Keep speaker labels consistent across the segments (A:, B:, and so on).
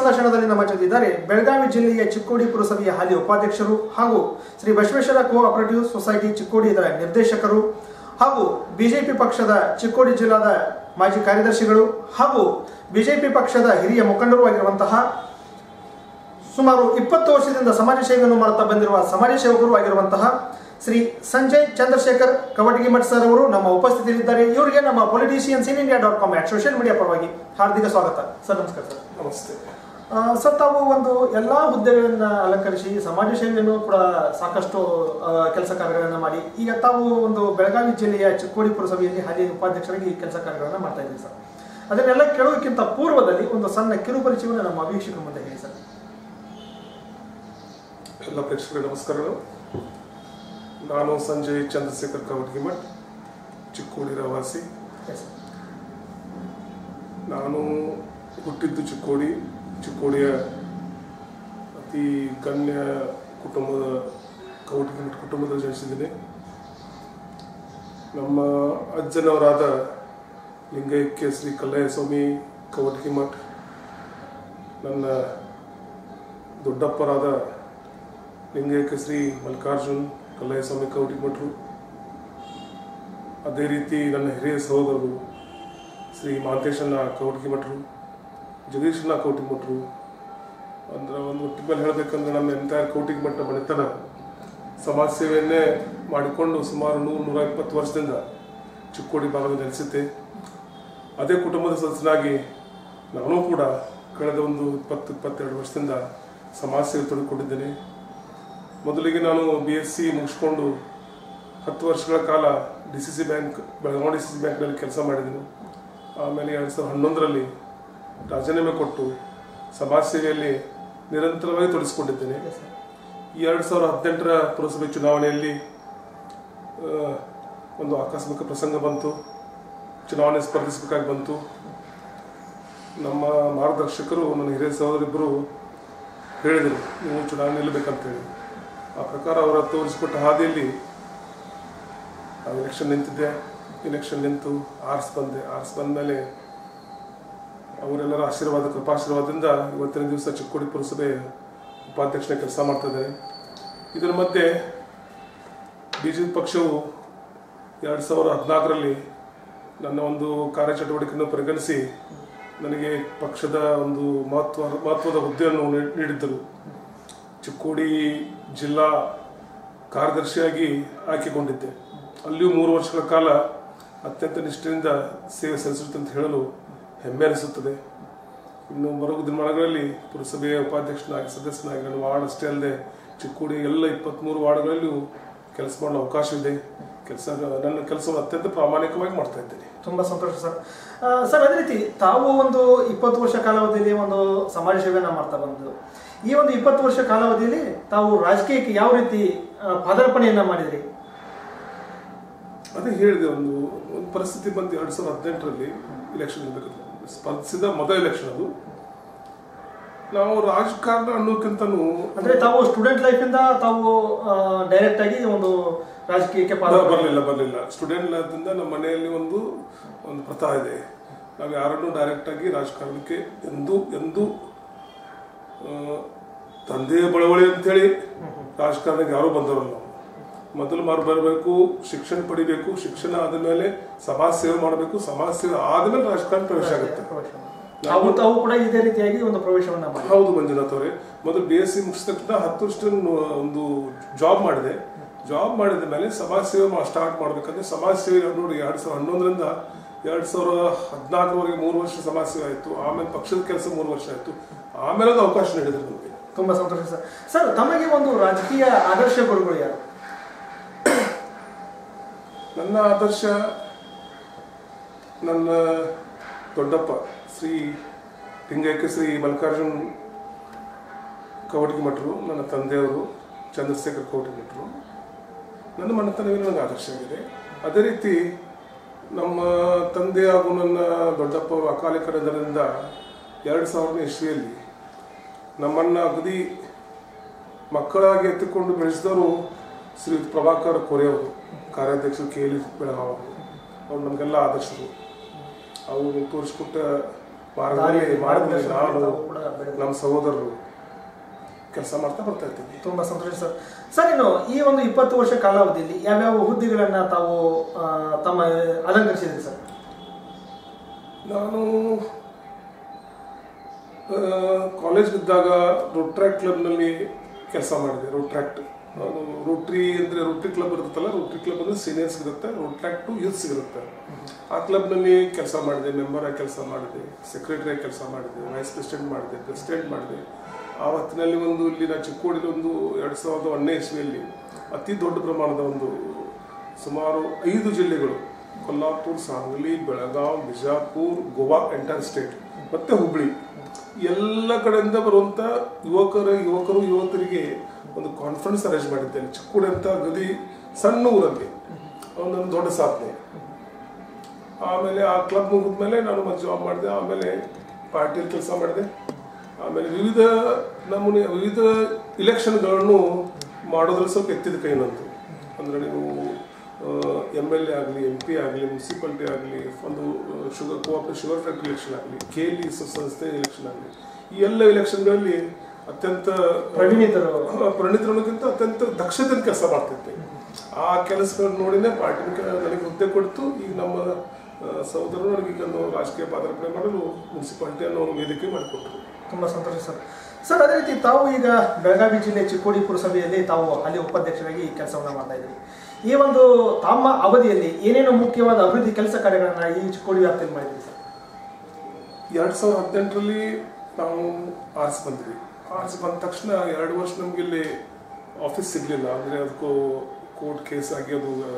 A: ಸಂದರ್ಶನದಲ್ಲಿ ನಮ್ಮ ಜೊತೆ ಇದ್ದಾರೆ ಬೆಳಗಾವಿ ಜಿಲ್ಲೆಯ ಚಿಕ್ಕೋಡಿ ಪುರಸಭೆಯ ಹಾಲಿ ಉಪಾಧ್ಯಕ್ಷರು ಹಾಗೂ ಶ್ರೀ ಬಸವೇಶ್ವರ ಕೋಆಪರೇಟಿವ್ ಸೊಸೈಟಿ ಚಿಕ್ಕೋಡಿ ಇದರ ನಿರ್ದೇಶಕರು ಹಾಗೂ ಬಿಜೆಪಿ ಪಕ್ಷದ ಚಿಕ್ಕೋಡಿ ಜಿಲ್ಲಾದ ಮಾಜಿ ಕಾರ್ಯದರ್ಶಿಗಳು ಹಾಗೂ ಬಿಜೆಪಿ ಪಕ್ಷದ ಹಿರಿಯ ಮುಖಂಡರು ಆಗಿರುವಂತಹ ಸುಮಾರು ಇಪ್ಪತ್ತು ವರ್ಷದಿಂದ ಸಮಾಜ ಸೇವೆಯನ್ನು ಮಾಡುತ್ತಾ ಬಂದಿರುವ ಸಮಾಜ ಸೇವಕರು ಆಗಿರುವಂತಹ ಶ್ರೀ ಸಂಜಯ್ ಚಂದ್ರಶೇಖರ್ ಕವಟಗಿಮಠ್ ಸರ್ ಅವರು ನಮ್ಮ ಉಪಸ್ಥಿತಿಯಲ್ಲಿದ್ದಾರೆ ಇವರಿಗೆ ನಮ್ಮ politicians in India dot com social media ಪರವಾಗಿ ಹಾರ್ದಿಕ ಸ್ವಾಗತ ಸರ್ ನಮಸ್ಕಾರ ಸರ್
B: ನಮಸ್ತೆ
A: ಆ, ಸರ್ ತಾವು ಒಂದು ಎಲ್ಲಾ ಹುದ್ದೆಗಳನ್ನ ಅಲಂಕರಿಸಿ ಸಮಾಜ ಸೇವೆಯನ್ನು ಕೂಡ ಸಾಕಷ್ಟು ಕೆಲಸ ಕಾರ್ಯಗಳನ್ನ ಮಾಡಿ ಈಗ ತಾವು ಒಂದು ಬೆಳಗಾವಿ ಜಿಲ್ಲೆಯ ಚಿಕ್ಕೋಡಿ ಪುರಸಭೆಯಲ್ಲಿ ಹಾಲಿ ಉಪಾಧ್ಯಕ್ಷರಾಗಿ ಕೆಲಸ ಕಾರ್ಯಗಳನ್ನ ಮಾಡ್ತಾ ಇದ್ದೀವಿ ಸರ್ ಅದನ್ನೆಲ್ಲ ಕೇಳೋದಕ್ಕಿಂತ ಪೂರ್ವದಲ್ಲಿ ಒಂದು ಸಣ್ಣ ಕಿರು ಪರಿಚಯವನ್ನು ನಮ್ಮ ವೀಕ್ಷಕರ ಮುಂದೆ ಹೇಳಿ ಸರ್
B: ಎಲ್ಲ ಪ್ರೇಕ್ಷಕರಿಗೆ ನಮಸ್ಕಾರಗಳು ನಾನು ಸಂಜಯ್ ಚಂದ್ರಶೇಖರ್ ಕವಟಗಿಮಠ್ ಚಿಕ್ಕೋಡಿ ರವಾಸಿ
A: ಎಸ್
B: ನಾನು ಹುಟ್ಟಿದ್ದು ಚಿಕ್ಕೋಡಿ ಚಿಕ್ಕೋಡಿಯ ಅತಿ ಗಣ್ಯ ಕುಟುಂಬದ ಕವಟಗಿಮಠ್ ಕುಟುಂಬದಲ್ಲಿ ಜನಿಸಿದ್ದೀನಿ ನಮ್ಮ ಅಜ್ಜನವರಾದ ಲಿಂಗೈಕ್ಯ ಶ್ರೀ ಕಲ್ಲಯ್ಯ ಸ್ವಾಮಿ ಕವಟಗಿಮಠ್ ನನ್ನ ದೊಡ್ಡಪ್ಪರಾದ ಲಿಂಗೈಕ್ಯ ಶ್ರೀ ಮಲ್ಲಿಕಾರ್ಜುನ್ ಕಲ್ಲಯ್ಯ ಸ್ವಾಮಿ ಕವಟಗಿಮಠರು ಅದೇ ರೀತಿ ನನ್ನ ಹಿರಿಯ ಸಹೋದರರು ಶ್ರೀ ಮಹಾಂತೇಶಣ್ಣ ಕವಟಗಿಮಠರು ಜಗದೀಶಣ್ಣ ಕವಟಗಿಮಠರು ಅಂದ್ರೆ ಒಂದು ಒಟ್ಟಿಗೆ ಮೇಲೆ ಹೇಳಬೇಕಂದ್ರೆ ನಮ್ಮ ಎಂಟೈರ್ ಕವಟಗಿಮಠ ಮನೆತನ ಸಮಾಜ ಸೇವೆಯನ್ನೇ ಮಾಡಿಕೊಂಡು ಸುಮಾರು ನೂರು ನೂರ ಇಪ್ಪತ್ತು ವರ್ಷದಿಂದ ಚಿಕ್ಕೋಡಿ ಭಾಗದಲ್ಲಿ ನೆಲೆಸಿದ್ದೆ ಅದೇ ಕುಟುಂಬದ ಸದಸ್ಯನಾಗಿ ನಾನು ಕೂಡ ಕಳೆದ ಒಂದು ಇಪ್ಪತ್ತು ಇಪ್ಪತ್ತೆರಡು ವರ್ಷದಿಂದ ಸಮಾಜ ಸೇವೆ ತೊಡಗಿಕೊಂಡಿದ್ದೇನೆ ಮೊದಲಿಗೆ ನಾನು ಬಿ ಎಸ್ ಸಿ ಮುಗಿಸ್ಕೊಂಡು ಹತ್ತು ವರ್ಷಗಳ ಕಾಲ D C C bank Belagavi D C C ಬ್ಯಾಂಕ್ನಲ್ಲಿ ಕೆಲಸ ಮಾಡಿದೆನು ಆಮೇಲೆ ಎರಡು ಸಾವಿರದ ಹನ್ನೊಂದರಲ್ಲಿ ರಾಜೀನಾಮೆ ಕೊಟ್ಟು ಸಮಾಜ ಸೇವೆಯಲ್ಲಿ ನಿರಂತರವಾಗಿ ತೊಡಗಿಸಿಕೊಂಡಿದ್ದೇನೆ ಈ ಎರಡು ಸಾವಿರದ ಹದಿನೆಂಟರ ಪುರಸಭೆ ಚುನಾವಣೆಯಲ್ಲಿ ಆ, ಒಂದು ಆಕಸ್ಮಿಕ ಪ್ರಸಂಗ ಬಂತು ಚುನಾವಣೆ ಸ್ಪರ್ಧಿಸಬೇಕಾಗಿ ಬಂತು ನಮ್ಮ ಮಾರ್ಗದರ್ಶಕರು ನನ್ನ ಹಿರಿಯ ಸಹೋದರಿಬ್ಬರು ಹೇಳಿದರು ನೀವು ಚುನಾವಣೆ ನಿಲ್ಲಬೇಕಂತೇಳಿ ಆ ಪ್ರಕಾರ ಅವರ ತೋರಿಸಿಕೊಟ್ಟ ಹಾದಿಯಲ್ಲಿ ನಾವು ಎಲೆಕ್ಷನ್ ನಿಂತಿದ್ದೆ ಎಲೆಕ್ಷನ್ ನಿಂತು ಆರ್ಸ್ ಬಂದೆ ಆರ್ಸ್ ಬಂದಮೇಲೆ ಅವರೆಲ್ಲರ ಆಶೀರ್ವಾದ ಕೃಪಾಶೀರ್ವಾದದಿಂದ ಇವತ್ತಿನ ದಿವಸ ಚಿಕ್ಕೋಡಿ ಪುರಸಭೆ ಉಪಾಧ್ಯಕ್ಷನ ಕೆಲಸ ಮಾಡ್ತಾ ಇದ್ದಾರೆ ಇದರ ಮಧ್ಯೆ ಬಿ ಜೆ ಪಿ ಪಕ್ಷವು ಎರಡು ಸಾವಿರದ ಹದಿನಾಲ್ಕರಲ್ಲಿ ನನ್ನ ಒಂದು ಕಾರ್ಯಚಟುವಟಿಕೆಯನ್ನು ಪರಿಗಣಿಸಿ ನನಗೆ ಪಕ್ಷದ ಒಂದು ಮಹತ್ವ ಮಹತ್ವದ ಹುದ್ದೆಯನ್ನು ನೀ- ನೀಡಿದ್ದರು ಚಿಕ್ಕೋಡಿ ಜಿಲ್ಲಾ ಕಾರ್ಯದರ್ಶಿಯಾಗಿ ಆಯ್ಕೆಗೊಂಡಿದ್ದೆ ಅಲ್ಲಿಯೂ ಮೂರು ವರ್ಷಗಳ ಕಾಲ ಅತ್ಯಂತ ನಿಷ್ಠೆಯಿಂದ ಸೇವೆ ಸಲ್ಲಿಸುತ್ತೆ ಅಂತ ಹೇಳಲು ಹೆಮ್ಮೆ ಅನಿಸುತ್ತದೆ ಇನ್ನು ಬರುವ ದಿನಮಾನಗಳಲ್ಲಿ ಪುರಸಭೆಯ ಉಪಾಧ್ಯಕ್ಷನಾಗಿ ಸದಸ್ಯನಾಗಿ ನನ್ನ ವಾರ್ಡ್ ಅಷ್ಟೇ ಅಲ್ಲದೆ ಚಿಕ್ಕೋಡಿ ಎಲ್ಲ ಇಪ್ಪತ್ತ್ಮೂರು ವಾರ್ಡ್ಗಳಲ್ಲಿಯೂ ಕೆಲಸ ಮಾಡಲು ಅವಕಾಶವಿದೆ ಕೆಲಸ ನನ್ನ ಕೆಲಸವನ್ನು ಅತ್ಯಂತ ಪ್ರಾಮಾಣಿಕವಾಗಿ ಮಾಡ್ತಾ ಇದ್ದೇನೆ
A: ತುಂಬಾ ಸಂತೋಷ ಸರ್ ಆ, ಸರ್ ಅದೇ ರೀತಿ ತಾವು ಒಂದು ಇಪ್ಪತ್ತು ವರ್ಷ ಕಾಲಾವಧಿಯಲ್ಲಿ ಒಂದು ಸಮಾಜ ಸೇವೆಯನ್ನ ಮಾಡ್ತಾ ಬಂದು ಈ ಒಂದು ಇಪ್ಪತ್ತು ವರ್ಷ ಕಾಲಾವಧಿಯಲ್ಲಿ ತಾವು ರಾಜಕೀಯಕ್ಕೆ ಯಾವ ರೀತಿ ಆ, ಪಾದಾರ್ಪಣೆಯನ್ನ ಮಾಡಿದ್ರಿ
B: ಅದೇ ಹೇಳಿದೆ ಒಂದು ಒಂದು ಪರಿಸ್ಥಿತಿ ಬಂದು ಎರಡು ಸಾವಿರದ ಹದಿನೆಂಟರಲ್ಲಿ ಇಲೆಕ್ಷನ್ ಇರಬೇಕು ಸ್ಪರ್ಧಿಸಿದ ಮೊದಲ ಎಲೆಕ್ಷನ್ ಅದು ನಾವು ರಾಜಕಾರಣ ಅನ್ನೋಕ್ಕಿಂತನೂ
A: ಅಂದ್ರೆ ತಾವು ಸ್ಟೂಡೆಂಟ್ ಲೈಫ್ ಇಂದ ತಾವು ಡೈರೆಕ್ಟ್ ಆಗಿ ಒಂದು ರಾಜಕೀಯಕ್ಕೆ
B: ಬ-
A: ಪಾದಾರ್ಪಣೆ
B: ಬರಲಿಲ್ಲ ಬರಲಿಲ್ಲ ಸ್ಟೂಡೆಂಟ್ ದಿಂದ ನಮ್ಮ ಮನೆಯಲ್ಲಿ ಒಂದು ಒಂದು ಪ್ರಥಾ ಇದೆ ನಾವು ಯಾರನ್ನು ಡೈರೆಕ್ಟ್ ಆಗಿ ರಾಜಕಾರಣಕ್ಕೆ ಎಂದೂ ಎಂದೂ ಆ, ತಂದೆಯ ಬಳವಳಿ ಅಂತೇಳಿ ರಾಜಕಾರಣಕ್ಕೆ ಯಾರೂ ಬಂದವರಲ್ಲ ನಾವು ಮೊದಲು ಮಾರು ಬರಬೇಕು ಶಿಕ್ಷಣ ಪಡಿಬೇಕು ಶಿಕ್ಷಣ ಆದ ಮೇಲೆ ಸಮಾಜ ಸೇವೆ ಮಾಡಬೇಕು ಸಮಾಜ ಸೇವೆ ಆದ್ಮೇಲೆ ರಾಜಕಾರಣ ಪ್ರವೇಶ ಆಗುತ್ತೆ
A: ತಾವು ತಾವು ಕೂಡ ಇದೇ ರೀತಿಯಾಗಿ ಒಂದು ಪ್ರವೇಶವನ್ನ ಮಾಡಿ
B: ಹೌದು ಮಂಜುನಾಥ್ ಅವರೇ ಮೊದಲು ಬಿ ಎಸ್ ಸಿ ಮುಗಿಸಿದ ತಕ್ಷಣ ಹತ್ತು ವರ್ಷ ಒಂದು ಜಾಬ್ ಮಾಡಿದೆ ಜಾಬ್ ಮಾಡಿದ ಮೇಲೆ ಸಮಾಜ ಸೇವೆ ಸ್ಟಾರ್ಟ್ ಮಾಡ್ಬೇಕಂದ್ರೆ ಸಮಾಜ ಸೇವೆ ನೋಡಿ ಎರಡ್ ಸಾವಿರದ ಹನ್ನೊಂದರಿಂದ ಎರಡ್ ಸಾವಿರದ ಹದಿನಾಲ್ಕರವರೆಗೆ ಮೂರು ವರ್ಷ ಸಮಾಜ ಸೇವೆ ಆಯ್ತು ಆಮೇಲೆ ಪಕ್ಷದ ಕೆಲಸ ಮೂರು ವರ್ಷ ಆಯ್ತು ಆಮೇಲೆ ಅದು ಅವಕಾಶ ನೀಡಿದ್ರು ನಮಗೆ
A: ತುಂಬಾ ಸಂತೋಷ ಸರ್ ಸರ್ ತಮಗೆ ಒಂದು ರಾಜಕೀಯ ಆದರ್ಶ ಗುರುಗಳು ಯಾರು
B: ನನ್ನ ಆದರ್ಶ ನನ್ನ ದೊಡ್ಡಪ್ಪ ಶ್ರೀ ಲಿಂಗೈಕ್ಯ ಶ್ರೀ ಮಲ್ಲಿಕಾರ್ಜುನ್ ಕವಟಗಿ ಮಠರು ನನ್ನ ತಂದೆಯವರು ಚಂದ್ರಶೇಖರ್ ಕವಟಗಿ ಮಠರು ನನ್ನ ಮನೆತನವೇ ನನಗೆ ಆದರ್ಶ ಆಗಿದೆ ಅದೇ ರೀತಿ ನಮ್ಮ ತಂದೆ ಹಾಗೂ ನನ್ನ ದೊಡ್ಡಪ್ಪ ಅವರು ಅಕಾಲಿಕ ನಿಧನದಿಂದ ಎರಡು ಸಾವಿರದ ಇಸ್ವಿಯಲ್ಲಿ ನಮ್ಮನ್ನ ಅಗದಿ ಮಕ್ಕಳಾಗಿ ಎತ್ತಿಕೊಂಡು ಬೆಳೆಸಿದವರು ಶ್ರೀ ಪ್ರಭಾಕರ್ ಕೋರೆ ಅವರು ಕಾರ್ಯಾಧ್ಯಕ್ಷರು ಕೆ ಎಲ್ ಬೆಳಗಾವ್ ಅವರು ಅವ್ರು ನಮಗೆಲ್ಲ ಆದರ್ಶರು ಅವರು ತೋರಿಸ್ಕೊಟ್ಟ ಮಾರ್ಗದಲ್ಲಿ
A: ದಾರಿ-
B: ಮಾರ್ಗದಲ್ಲಿ
A: ಮಾರ್ಗದರ್ಶನ
B: ನಾನು
A: ತಾವು ಕೂಡ ಬೆಳೆದು-
B: ನಮ್ಮ ಸಹೋದರರು ಕೆಲಸ ಮಾಡ್ತಾ ಬರ್ತಾ ಇದ್ದೀನಿ
A: ತುಂಬಾ ಸಂತೋಷ ಸರ್ ಸರ್ ಇನ್ನು ಈ ಒಂದು ಇಪ್ಪತ್ತು ವರ್ಷ ಕಾಲಾವಧಿಯಲ್ಲಿ ಯಾವ್ಯಾವ ಹುದ್ದೆಗಳನ್ನ ತಾವು ಆ, ತಮ್ಮ ಅಲಂಕರಿಸಿದ್ರಿ ಸರ್
B: ನಾನು ಕಾಲೇಜ್ಗಿದ್ದಾಗ ರೋಟ್ರ್ಯಾಕ್ಟ್ ಕ್ಲಬ್ನಲ್ಲಿ ಕೆಲಸ ಮಾಡಿದೆ ರೋಟ್ರ್ಯಾಕ್ಟ್ ನಾನು ರೋಟ್ರಿ ಅಂದರೆ ರೋಟ್ರಿ ಕ್ಲಬ್ ಇರುತ್ತಲ್ಲ ರೋಟ್ರಿ ಕ್ಲಬ್ ಅಂದರೆ ಸೀನಿಯರ್ಸ್ ಇರುತ್ತೆ ರೋಟ್ರ್ಯಾಕ್ಟ್ ಟು ಯೂತ್ಸ್ ಇರುತ್ತೆ ಆ ಕ್ಲಬ್ನಲ್ಲಿ ಕೆಲಸ ಮಾಡಿದೆ ಮೆಂಬರ್ ಆಗಿ ಕೆಲಸ ಮಾಡಿದೆ ಸೆಕ್ರೆಟರಿ ಆಗಿ ಕೆಲಸ ಮಾಡಿದೆ ವೈಸ್ ಪ್ರೆಸಿಡೆಂಟ್ ಮಾಡಿದೆ ಪ್ರೆಸಿಡೆಂಟ್ ಮಾಡಿದೆ ಆ ಹೊತ್ತಿನಲ್ಲಿ ಒಂದು ಇಲ್ಲಿ ನಾ ಚಿಕ್ಕೋಡಿಲಿ ಒಂದು ಎರಡು ಸಾವಿರದ ಒಂದನೇ ಇಸ್ವಿಯಲ್ಲಿ ಅತಿ ದೊಡ್ಡ ಪ್ರಮಾಣದ ಒಂದು ಸುಮಾರು ಐದು ಜಿಲ್ಲೆಗಳು ಕೊಲ್ಲಾಪುರ್ ಸಾಂಗ್ಲಿ ಬೆಳಗಾಂ ಬಿಜಾಪುರ್ ಗೋವಾ ಎಂಟರ್ ಸ್ಟೇಟ್ ಮತ್ತೆ ಹುಬ್ಳಿ ಎಲ್ಲ ಕಡೆಯಿಂದ ಬರುವಂತ ಯುವಕರ ಯುವಕರು ಯುವಕರಿಗೆ ಒಂದು ಕಾನ್ಫರೆನ್ಸ್ ಅರೇಂಜ್ ಮಾಡಿದ್ದೇನೆ ಚಿಕ್ಕೋಡಿ ಅಂತ ಗದಿ ಸಣ್ಣ ಊರಲ್ಲಿ ಒಂದೊಂದು ದೊಡ್ಡ ಸಾಧನೆ ಆಮೇಲೆ ಆ ಕ್ಲಬ್ ಮುಗಿದ್ಮೇಲೆ ನಾನು ಮತ್ತೆ ಜಾಬ್ ಮಾಡಿದೆ ಆಮೇಲೆ ಪಾರ್ಟಿಯಲ್ಲಿ ಕೆಲಸ ಮಾಡಿದೆ ಆಮೇಲೆ ವಿವಿಧ ನಮೂನೆ ವಿವಿಧ ಇಲೆಕ್ಷನ್ಗಳನ್ನು ಮಾಡೋದ್ರಲ್ಲಿ ಸ್ವಲ್ಪ ಎತ್ತಿದ ಕೈ ನಂತು ಅಂದರೆ ನೀವು ಎಮ್ ಎಲ್ ಎ ಆಗಲಿ ಎಂ ಪಿ ಆಗಲಿ ಮುನ್ಸಿಪಾಲ್ಟಿ ಆಗಲಿ ಒಂದು sugar cooperative sugar factory election ಆಗಲಿ ಕೆ ಎಲ್ ಇ ಸಂಸ್ಥೆ ಎಲೆಕ್ಷನ್ ಆಗಲಿ ಈ ಎಲ್ಲ ಎಲೆಕ್ಷನ್ಗಳಲ್ಲಿ ಅತ್ಯಂತ
A: ಪರಿಣಿತರು
B: ಪರಿಣಿತರನ್ನೋಕ್ಕಿಂತ ಅತ್ಯಂತ ದಕ್ಷತೆಯಿಂದ ಕೆಲಸ ಮಾಡ್ತಿದ್ದೆ ಆ ಕೆಲಸಗಳನ್ನ ನೋಡಿನೇ ಪಾರ್ಟಿ ನನಗೆ ಹುದ್ದೆ ಕೊಡ್ತು ಈಗ ನಮ್ಮ ಆ, ಸಹೋದರರು ನನಗೆ ಈಗ ಒಂದು ರಾಜಕೀಯ ಪಾದಾರ್ಪಣೆ ಮಾಡಲು ಮುನ್ಸಿಪಾಲ್ಟಿ ಅನ್ನೋ ಒಂದು ವೇದಿಕೆ ಮಾಡಿಕೊಟ್ರು
A: ತುಂಬಾ ಸಂತೋಷ ಸರ್ ಸರ್ ಅದೇ ರೀತಿ ತಾವು ಈಗ ಬೆಳಗಾವಿ ಜಿಲ್ಲೆ ಚಿಕ್ಕೋಡಿ ಪುರಸಭೆಯಲ್ಲಿ ತಾವು ಅಲ್ಲಿ ಉಪಾಧ್ಯಕ್ಷರಾಗಿ ಕೆಲಸವನ್ನ ಮಾಡ್ತಾ ಇದ್ರಿ ಈ ಒಂದು ತಮ್ಮ ಅವಧಿಯಲ್ಲಿ ಏನೇನು ಮುಖ್ಯವಾದ ಅಭಿವೃದ್ಧಿ ಕೆಲಸ ಕಾರ್ಯಗಳನ್ನ ಈ ಚಿಕ್ಕೋಡಿ ವ್ಯಾಪ್ತಿಯಲ್ಲಿ ಮಾಡಿದ್ರಿ ಸರ್
B: ಎರಡು ಸಾವಿರದ ಹದಿನೆಂಟರಲ್ಲಿ ನಾವು ಆರಿಸಿ ಬಂದ್ವಿ ಆರಿಸಿ ಬಂದ ತಕ್ಷಣ ಎರಡು ವರ್ಷ ನಮ್ಗೆ ಇಲ್ಲಿ ಆಫೀಸ್ ಸಿಗಲಿಲ್ಲ ಅಂದರೆ ಅದಕ್ಕೂ ಕೋರ್ಟ್ ಕೇಸ್ ಆಗಿ ಅದು ಆ,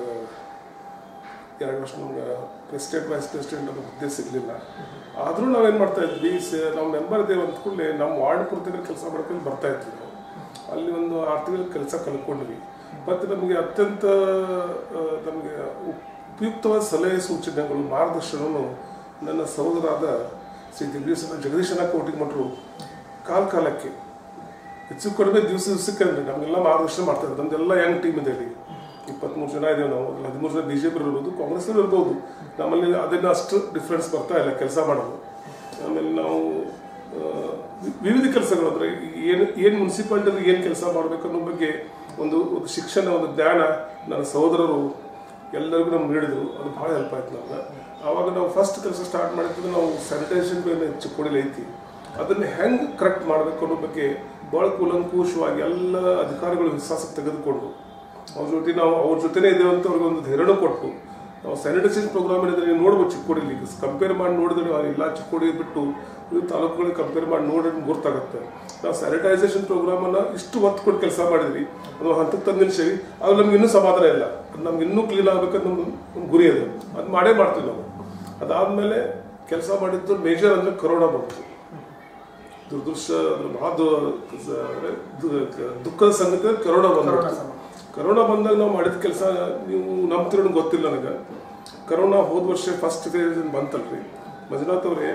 B: ಎರಡು ವರ್ಷ ನಮ್ಗೆ ಪ್ರೆಸಿಡೆಂಟ್ ವೈಸ್ ಪ್ರೆಸಿಡೆಂಟ್ ಅನ್ನೋ ಹುದ್ದೆ ಸಿಗಲಿಲ್ಲ ಆದರೂ ನಾವೇನು ಮಾಡ್ತಾ ಇದ್ವಿ ಸ- ನಾವು ಮೆಂಬರ್ ಇದ್ದೇವೆ ಅಂದ ಕೂಡಲೇ ನಮ್ಮ ವಾರ್ಡ್ ಪುರದಲ್ಲಿ ಕೆಲಸ ಮಾಡ್ಕೊಂಡು ಬರ್ತಾ ಇದ್ವಿ ನಾವು ಅಲ್ಲಿ ಒಂದು ಆರು ತಿಂಗಳ ಕೆಲಸ ಕಲ್ತ್ಕೊಂಡ್ವಿ ಮತ್ತು ನಮಗೆ ಅತ್ಯಂತ ಆ, ನಮಗೆ ಉಪಯುಕ್ತವಾದ ಸಲಹೆ ಸೂಚನೆಗಳು ಮಾರ್ಗದರ್ಶನವನ್ನು ನನ್ನ ಸಹೋದರಾದ ಶ್ರೀ ಜಗದೀಶನ ಜಗದೀಶನ ಕೋಟಿಗೆ ಮಠರು ಕಾಲ ಕಾಲಕ್ಕೆ ಹೆಚ್ಚು ಕಡಿಮೆ ದಿವಸ ದಿವಸಕ್ಕೆ ಅಂದ್ರೆ ನಮಗೆಲ್ಲ ಮಾರ್ಗದರ್ಶನ ಮಾಡ್ತಾ ಇದ್ದಾರೆ ನಮ್ದೆಲ್ಲ ಯಂಗ್ ಟೀಮ್ ಇದೆ ಇಲ್ಲಿ ಇಪ್ಪತ್ಮೂರು ಜನ ಇದ್ದೇವೆ ನಾವು ಅದ್ರಲ್ಲಿ ಹದಿಮೂರು ಜನ ಬಿಜೆಪಿ ಇರ್ಬೋದು ಕಾಂಗ್ರೆಸ್ ಇರ್ಬೋದು ನಮ್ಮಲ್ಲಿ ಅದನ್ನ ಅಷ್ಟು ಡಿಫ್ರೆನ್ಸ್ ಬರ್ತಾ ಇಲ್ಲ ಕೆಲಸ ಮಾಡೋದು ಆಮೇಲೆ ನಾವು ಆ, ವಿ- ವಿವಿಧ ಕೆಲಸಗಳು ಅಂದ್ರೆ ಏನು ಏನು ಮುನ್ಸಿಪಾಲ್ಟಿಯಲ್ಲಿ ಏನು ಕೆಲಸ ಮಾಡಬೇಕು ಅನ್ನೋ ಬಗ್ಗೆ ಒಂದು ಒಂದು ಶಿಕ್ಷಣ ಒಂದು ಜ್ಞಾನ ನನ್ನ ಸಹೋದರರು ಎಲ್ಲರಿಗೂ ನಮ್ಗೆ ನೀಡಿದ್ರು ಅದು ಭಾಳ ಹೆಲ್ಪ್ ಆಯ್ತು ನಮ್ಗೆ ಆವಾಗ ನಾವು ಫಸ್ಟ್ ಕೆಲಸ ಸ್ಟಾರ್ಟ್ ಮಾಡಿದ್ರೆ ನಾವು ಸ್ಯಾನಿಟೈಸೇಷನ್ ಮೇಲೆ ಚಿಕ್ಕೋಡಿಲಿ ಐತಿ ಅದನ್ನ ಹೆಂಗ್ ಕರೆಕ್ಟ್ ಮಾಡಬೇಕು ಅನ್ನೋ ಬಗ್ಗೆ ಬಹಳ ಕೂಲಂಕುಷವಾಗಿ ಎಲ್ಲ ಅಧಿಕಾರಿಗಳು ವಿಶ್ವಾಸ ತೆಗೆದುಕೊಂಡು ಅವ್ರ ಜೊತೆ ನಾವು ಅವ್ರ ಜೊತೆನೇ ಇದ್ದೇವೆ ಅಂತ ಅವ್ರಿಗೆ ಒಂದು ಧೈರ್ಯ ಕೊಟ್ಟು ನಾವು ಸ್ಯಾನಿಟೈಸೇಷನ್ ಪ್ರೋಗ್ರಾಮ್ ಏನಿದ್ರೆ ನೀವು ನೋಡ್ಬೋದು ಚಿಕ್ಕೋಡಿಲಿ ಕಂಪೇರ್ ಮಾಡಿ ನೋಡಿದ್ರೆ ನಾವು ಎಲ್ಲ ಚಿಕ್ಕೋಡಿ ಬಿಟ್ಟು ಇವು ತಾಲೂಕುಗಳಿಗೆ ಕಂಪೇರ್ ಮಾಡಿ ನೋಡಿದ್ರೆ ಗೊತ್ತಾಗುತ್ತೆ ನಾವು ಸ್ಯಾನಿಟೈಸೇಷನ್ ಪ್ರೋಗ್ರಾಮನ್ನು ಇಷ್ಟು ಒತ್ತು ಕೊಟ್ಟು ಕೆಲಸ ಮಾಡಿದ್ವಿ ಅದು ಹಂತಕ್ಕೆ ತಂದು ನಿಲ್ಸೇವಿ ಅದು ನಮ್ಗೆ ಇನ್ನೂ ಸಮಾಧಾನ ಇಲ್ಲ ಅದು ನಮ್ಗೆ ಇನ್ನೂ ಕ್ಲೀನ್ ಆಗ್ಬೇಕಂತ ನಮ್ಮ ಒಂದು ಗುರಿ ಅದು ಅದು ಮಾಡೇ ಮಾಡ್ತೀವಿ ನಾವು ಅದಾದಮೇಲೆ ಕೆಲಸ ಮಾಡಿದ್ದು ಮೇಜರ್ ಅಂದರೆ ಕರೋನಾ ಬಂತು ದುರ್ದೃಷ್ಟ ಅಂದ್ರೆ ಬಹಳ ದು- ದು- ದು- ದುಃಖದ ಸಂಗತಿ ಅಂದ್ರೆ ಕರೋನಾ
A: ಕರೋನಾ
B: ಬಂದ್ಬಿಡ್ತು
A: ಸಮಯ.
B: ಕರೋನಾ ಬಂದಾಗ ನಾವು ಮಾಡಿದ ಕೆಲಸ ನೀವು ನಂಬ್ತಿರೋ ಗೊತ್ತಿಲ್ಲ ನನಗೆ ಕರೋನಾ ಹೋದ ವರ್ಷ ಫಸ್ಟ್ ಫೇಸ್ ಬಂತಲ್ರಿ ಮಂಜುನಾಥ್ ಅವರೇ